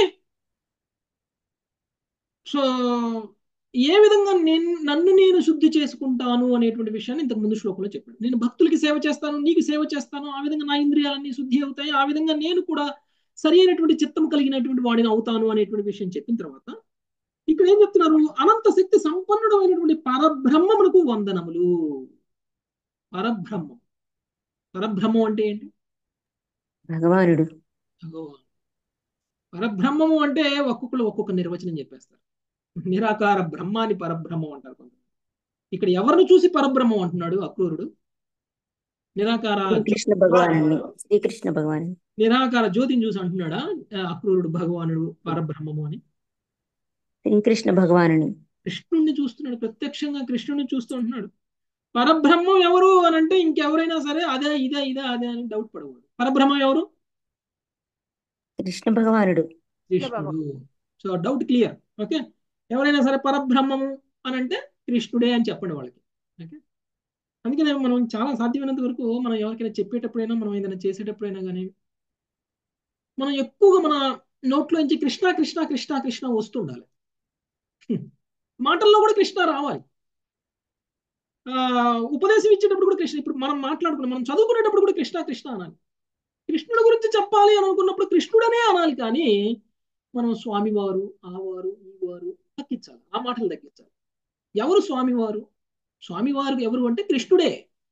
సో ఏ విధంగా నేను నన్ను నేను శుద్ధి చేసుకుంటాను అనేటువంటి విషయాన్ని ఇంతకు ముందు శ్లోకంలో చెప్పాడు నేను భక్తులకి సేవ చేస్తాను నీకు సేవ చేస్తాను ఆ విధంగా నా ఇంద్రియాలన్నీ శుద్ధి అవుతాయి ఆ విధంగా నేను కూడా సరి అయినటువంటి చిత్తం కలిగినటువంటి వాడిని అవుతాను అనేటువంటి విషయం చెప్పిన తర్వాత ఇక్కడ ఏం చెప్తున్నారు అనంత శక్తి సంపన్నుడు అయినటువంటి పరబ్రహ్మమునకు వందనములు పరబ్రహ్మం పరబ్రహ్మం అంటే ఏంటి భగవానుడు భగవాన్ పరబ్రహ్మము అంటే ఒక్కొక్కరు ఒక్కొక్క నిర్వచనం చెప్పేస్తారు నిరాకార బ్రహ్మాని పరబ్రహ్మం అంటారు కొంత ఇక్కడ ఎవరిని చూసి పరబ్రహ్మం అంటున్నాడు అక్రూరుడు నిరాకార శ్రీకృష్ణ భగవాను శ్రీకృష్ణ భగవాన్ నిరాకార జ్యోతిని చూసి అంటున్నాడా అక్రూరుడు భగవానుడు పరబ్రహ్మము అని శ్రీకృష్ణ భగవాను కృష్ణుణ్ణి చూస్తున్నాడు ప్రత్యక్షంగా కృష్ణుడిని చూస్తూ ఉంటున్నాడు పరబ్రహ్మం ఎవరు అని అంటే ఇంకెవరైనా సరే అదే ఇదే ఇదే అదే అని డౌట్ పడకూడదు పరబ్రహ్మం ఎవరు కృష్ణ భగవానుడు కృష్ణుడు సో డౌట్ క్లియర్ ఓకే ఎవరైనా సరే పరబ్రహ్మము అని అంటే కృష్ణుడే అని చెప్పండి వాళ్ళకి ఓకే అందుకనే మనం చాలా సాధ్యమైనంత వరకు మనం ఎవరికైనా చెప్పేటప్పుడైనా మనం ఏదైనా చేసేటప్పుడైనా కానీ మనం ఎక్కువగా మన నోట్లోంచి కృష్ణ కృష్ణ కృష్ణ కృష్ణ వస్తుండాలి మాటల్లో కూడా కృష్ణ రావాలి ఆ ఉపదేశం ఇచ్చేటప్పుడు కూడా కృష్ణ ఇప్పుడు మనం మాట్లాడుకున్నాం మనం చదువుకునేటప్పుడు కూడా కృష్ణ కృష్ణ అనాలి కృష్ణుడి గురించి చెప్పాలి అని అనుకున్నప్పుడు కృష్ణుడనే అనాలి కానీ మనం స్వామివారు ఆ వారు ఈ వారు తగ్గించాలి ఆ మాటలు తగ్గించాలి ఎవరు స్వామివారు స్వామివారు ఎవరు అంటే కృష్ణుడే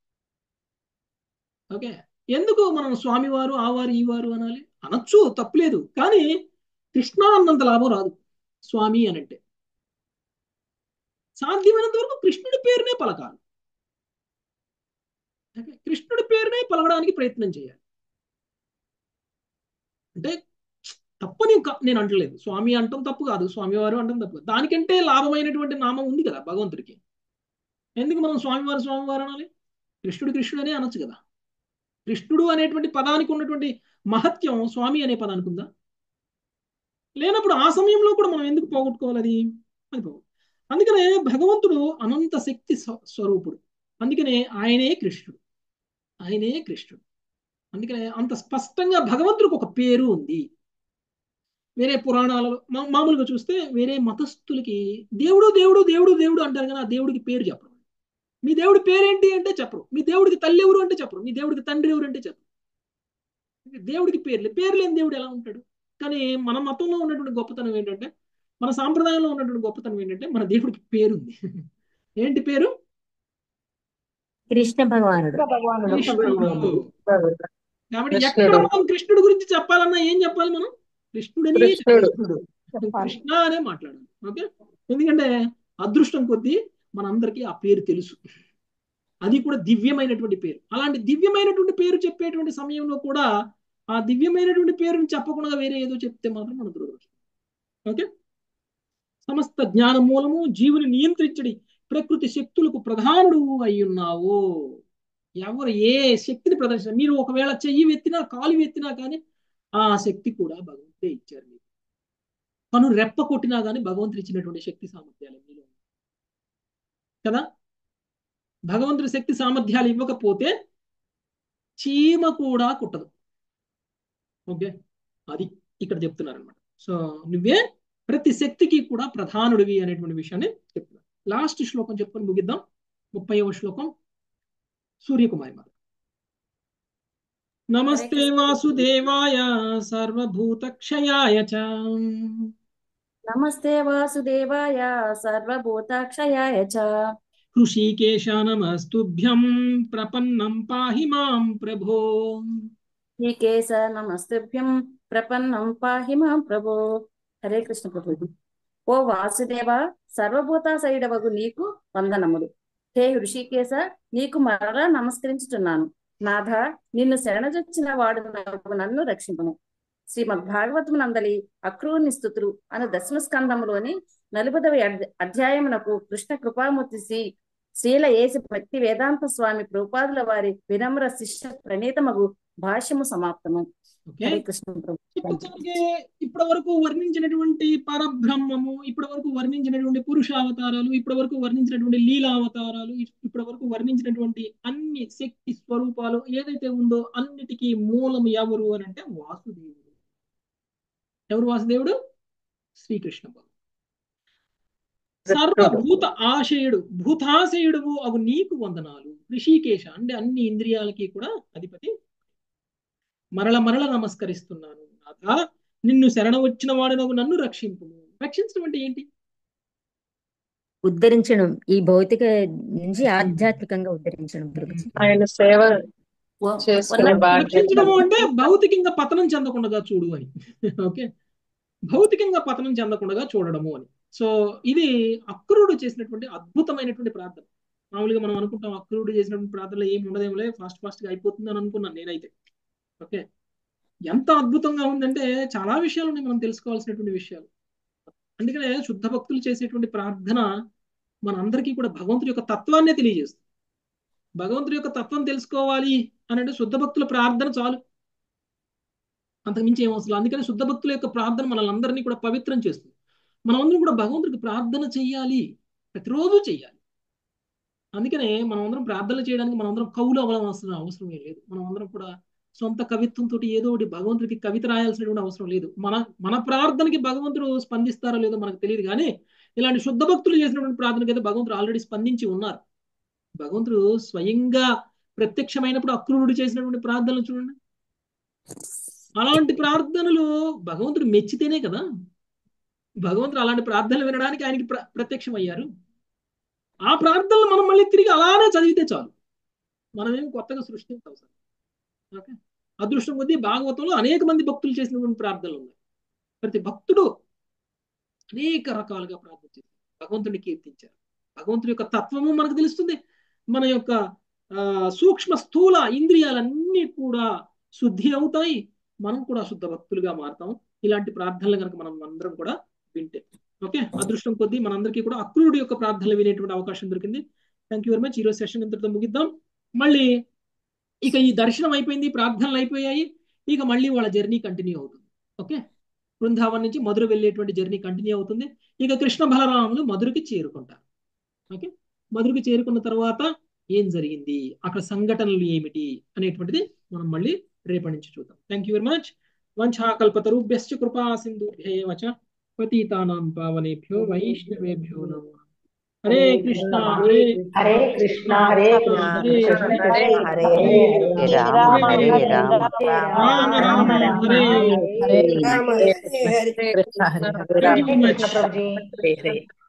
ఓకే ఎందుకు మనం స్వామివారు ఆ వారు ఈ వారు అనాలి అనొచ్చు తప్పులేదు కానీ కృష్ణ అన్నంత లాభం రాదు స్వామి అని అంటే సాధ్యమైనంత వరకు కృష్ణుడి పేరునే పలకాలి ఓకే కృష్ణుడి పేరునే పలకడానికి ప్రయత్నం చేయాలి అంటే తప్పని నేను అంటలేదు స్వామి అంటాం తప్పు కాదు స్వామివారు అంటాం తప్పు కాదు దానికంటే లాభమైనటువంటి నామం ఉంది కదా భగవంతుడికి ఎందుకు మనం స్వామివారు స్వామివారు అనాలి కృష్ణుడు కృష్ణుడు అనే అనొచ్చు కదా కృష్ణుడు అనేటువంటి పదానికి ఉన్నటువంటి మహత్యం స్వామి అనే పదానికి ఉందా లేనప్పుడు ఆ సమయంలో కూడా మనం ఎందుకు పోగొట్టుకోవాలి అది అది పోగొట్టు అందుకనే భగవంతుడు అనంత శక్తి స్వరూపుడు అందుకనే ఆయనే కృష్ణుడు ఆయనే కృష్ణుడు అందుకనే అంత స్పష్టంగా భగవంతుడికి ఒక పేరు ఉంది వేరే పురాణాలలో మామూలుగా చూస్తే వేరే మతస్థులకి దేవుడు దేవుడు దేవుడు దేవుడు అంటారు కానీ ఆ దేవుడికి పేరు చెప్పరు మీ దేవుడి పేరేంటి అంటే చెప్పరు మీ దేవుడికి తల్లి ఎవరు అంటే చెప్పరు మీ దేవుడికి తండ్రి ఎవరు అంటే చెప్పరు దేవుడికి పేర్లు పేరు లేని దేవుడు ఎలా ఉంటాడు కానీ మన మతంలో ఉన్నటువంటి గొప్పతనం ఏంటంటే మన సాంప్రదాయంలో ఉన్నటువంటి గొప్పతనం ఏంటంటే మన దేవుడికి పేరుంది ఏంటి పేరు కృష్ణ భగవానుడు కృష్ణుడు కాబట్టి ఎక్కడ మనం కృష్ణుడు గురించి చెప్పాలన్నా ఏం చెప్పాలి మనం కృష్ణుడని కృష్ణ అనే మాట్లాడాలి ఓకే ఎందుకంటే అదృష్టం కొద్దీ మనందరికీ ఆ పేరు తెలుసు అది కూడా దివ్యమైనటువంటి పేరు అలాంటి దివ్యమైనటువంటి పేరు చెప్పేటువంటి సమయంలో కూడా ఆ దివ్యమైనటువంటి పేరుని చెప్పకుండా వేరే ఏదో చెప్తే మాత్రం మన దురదృష్టం ఓకే సమస్త జ్ఞాన మూలము జీవుని నియంత్రించడి ప్రకృతి శక్తులకు ప్రధానుడు అయ్యున్నావు ఎవరు ఏ శక్తిని ప్రదర్శన మీరు ఒకవేళ చెయ్యి వెత్తినా కాలు వెత్తినా కానీ ఆ శక్తి కూడా భగవంతుడే ఇచ్చారు మీకు తను రెప్ప కొట్టినా కానీ భగవంతుడు ఇచ్చినటువంటి శక్తి సామర్థ్యాలు మీలో కదా భగవంతుడి శక్తి సామర్థ్యాలు ఇవ్వకపోతే చీమ కూడా కుట్టదు ఓకే అది ఇక్కడ చెప్తున్నారు అనమాట సో నువ్వే ప్రతి శక్తికి కూడా ప్రధానుడివి అనేటువంటి విషయాన్ని చెప్తున్నారు లాస్ట్ శ్లోకం చెప్పుకొని ముగిద్దాం ముప్పైవ శ్లోకం సూర్యకుమారి మాత నమస్తే వాసుదేవాయ సర్వభూతక్షయాయ చ నమస్తే వాసుదేవాయ సర్వభూతక్షయాయ చ హృషీకేశ నమస్తుభ్యం ప్రపన్నం పాహి మాం ప్రభో శ్రీకేశ నమస్తుభ్యం ప్రపన్నం పాహి మాం ప్రభో హరే కృష్ణ ప్రభు ఓ వాసుదేవ సర్వభూతాశయుడవగు నీకు వందనములు హే ఋషికేశ నీకు మరలా నమస్కరించుతున్నాను నాథ నిన్ను శరణజొచ్చిన వాడు నన్ను రక్షింపను శ్రీమద్ భాగవతం నందలి అక్రూని స్థుతులు అను దశమ స్కందములోని నలుపదవి అధ్యాయమునకు కృష్ణ కృపామూర్తి శ్రీ శ్రీల ఏసి భక్తి వేదాంత స్వామి ప్రభుపాదుల వారి వినమ్ర శిష్య ప్రణీతమగు భాష్యము సమాప్తము హరే కృష్ణ ఇప్పటి వరకు వర్ణించినటువంటి పరబ్రహ్మము ఇప్పటి వరకు వర్ణించినటువంటి పురుషావతారాలు ఇప్పటి వరకు వర్ణించినటువంటి లీలావతారాలు ఇప్పటి వరకు వర్ణించినటువంటి అన్ని శక్తి స్వరూపాలు ఏదైతే ఉందో అన్నిటికీ మూలం ఎవరు అని అంటే వాసుదేవుడు ఎవరు వాసుదేవుడు శ్రీకృష్ణ సర్వభూత ఆశయుడు భూతాశయుడు అవు నీకు వందనాలు ఋషికేశ అంటే అన్ని ఇంద్రియాలకి కూడా అధిపతి మరల మరల నమస్కరిస్తున్నాను నాథ నిన్ను శరణ వచ్చిన వాడు నన్ను రక్షింపు రక్షించడం అంటే ఏంటి ఉద్ధరించడం ఈ భౌతిక నుంచి ఆధ్యాత్మికంగా ఉద్ధరించడం ఆయన సేవ చేసుకునే రక్షించడం అంటే భౌతికంగా పతనం చెందకుండా చూడు అని ఓకే భౌతికంగా పతనం చెందకుండా చూడడము అని సో ఇది అక్రూరుడు చేసినటువంటి అద్భుతమైనటువంటి ప్రార్థన మామూలుగా మనం అనుకుంటాం అక్రూరుడు చేసినటువంటి ప్రార్థనలో ఏమి ఉండదేమోలే ఫాస్ట్ ఫాస్ట్ గా అయిపోతుంది అని అనుకున్నాను నేనైతే ఓకే ఎంత అద్భుతంగా ఉందంటే చాలా విషయాలు మనం తెలుసుకోవాల్సినటువంటి విషయాలు అందుకనే శుద్ధ భక్తులు చేసేటువంటి ప్రార్థన మనందరికీ కూడా భగవంతుడి యొక్క తత్వాన్నే తెలియజేస్తుంది భగవంతుడి యొక్క తత్వం తెలుసుకోవాలి అని అంటే శుద్ధ భక్తుల ప్రార్థన చాలు అంతకుమించి ఏం అవసరం లేదు. అందుకని శుద్ధ భక్తుల యొక్క ప్రార్థన మనల్ని అందరినీ కూడా పవిత్రం చేస్తుంది మనమందరం కూడా భగవంతుడికి ప్రార్థన చెయ్యాలి ప్రతిరోజు చెయ్యాలి అందుకనే మనం అందరం ప్రార్థనలు చేయడానికి మనం అందరం కవులు అవ్వాల్సిన అవసరం ఏం లేదు మనం అందరం కూడా సొంత కవిత్వంతో ఏదో ఒకటి భగవంతుడికి కవిత రాయాల్సినటువంటి అవసరం లేదు మన మన ప్రార్థనకి భగవంతుడు స్పందిస్తారో లేదో మనకు తెలియదు కానీ ఇలాంటి శుద్ధ భక్తులు చేసినటువంటి ప్రార్థనకి అయితే భగవంతుడు ఆల్రెడీ స్పందించి ఉన్నారు భగవంతుడు స్వయంగా ప్రత్యక్షమైనప్పుడు అక్రూరుడు చేసినటువంటి ప్రార్థనలు చూడండి అలాంటి ప్రార్థనలు భగవంతుడు మెచ్చితేనే కదా భగవంతుడు అలాంటి ప్రార్థనలు వినడానికి ఆయనకి ప్ర ప్రత్యక్షం అయ్యారు ఆ ప్రార్థనలు మనం మళ్ళీ తిరిగి అలానే చదివితే చాలు మనమేం కొత్తగా సృష్టించాం సార్ ఓకే అదృష్టం కొద్దీ భాగవతంలో అనేక మంది భక్తులు చేసినటువంటి ప్రార్థనలు ఉన్నాయి ప్రతి భక్తుడు అనేక రకాలుగా ప్రార్థించారు భగవంతుడిని కీర్తించారు భగవంతుడి యొక్క తత్వము మనకు తెలుస్తుంది మన యొక్క ఆ, సూక్ష్మ స్థూల ఇంద్రియాలన్నీ కూడా శుద్ధి అవుతాయి మనం కూడా శుద్ధ భక్తులుగా మారుతాం ఇలాంటి ప్రార్థనలు కనుక మనం అందరం కూడా వింటే ఓకే అదృష్టం కొద్దీ మనందరికీ కూడా అక్రూరుడి యొక్క ప్రార్థనలు వినేటువంటి అవకాశం దొరికింది థ్యాంక్ యూ వెరీ మచ్ ఈరోజు సెషన్ ఇంతటితో ముగిద్దాం మళ్ళీ ఇక ఈ దర్శనం అయిపోయింది ప్రార్థనలు అయిపోయాయి ఇక మళ్ళీ వాళ్ళ జర్నీ కంటిన్యూ అవుతుంది ఓకే బృందావన్ నుంచి మధుర వెళ్ళేటువంటి జర్నీ కంటిన్యూ అవుతుంది ఇక కృష్ణ బలరాములు మధురకి చేరుకుంటారు ఓకే మధురకి చేరుకున్న తర్వాత ఏం జరిగింది అక్కడ సంఘటనలు ఏమిటి అనేటువంటిది మనం మళ్ళీ రేపటి నుంచి చూద్దాం థ్యాంక్ యూ వెరీ మచ్ వంఛాకల్పతరుభ్యశ్చ కృపా సింధుభ్యేవ చ పతితానాం పావనేభ్యో వైష్ణవేభ్యో నమో Hare Krishna Hare Hare Krishna Hare Krishna Hare Krishna Hare Krishna Hare Hare Hare Hare Rama Rama Rama Rama Hare Hare Hare Rama Hare Hare Krishna Hare Hare thank you very Hare much Krishna Prabhuji Hare Hare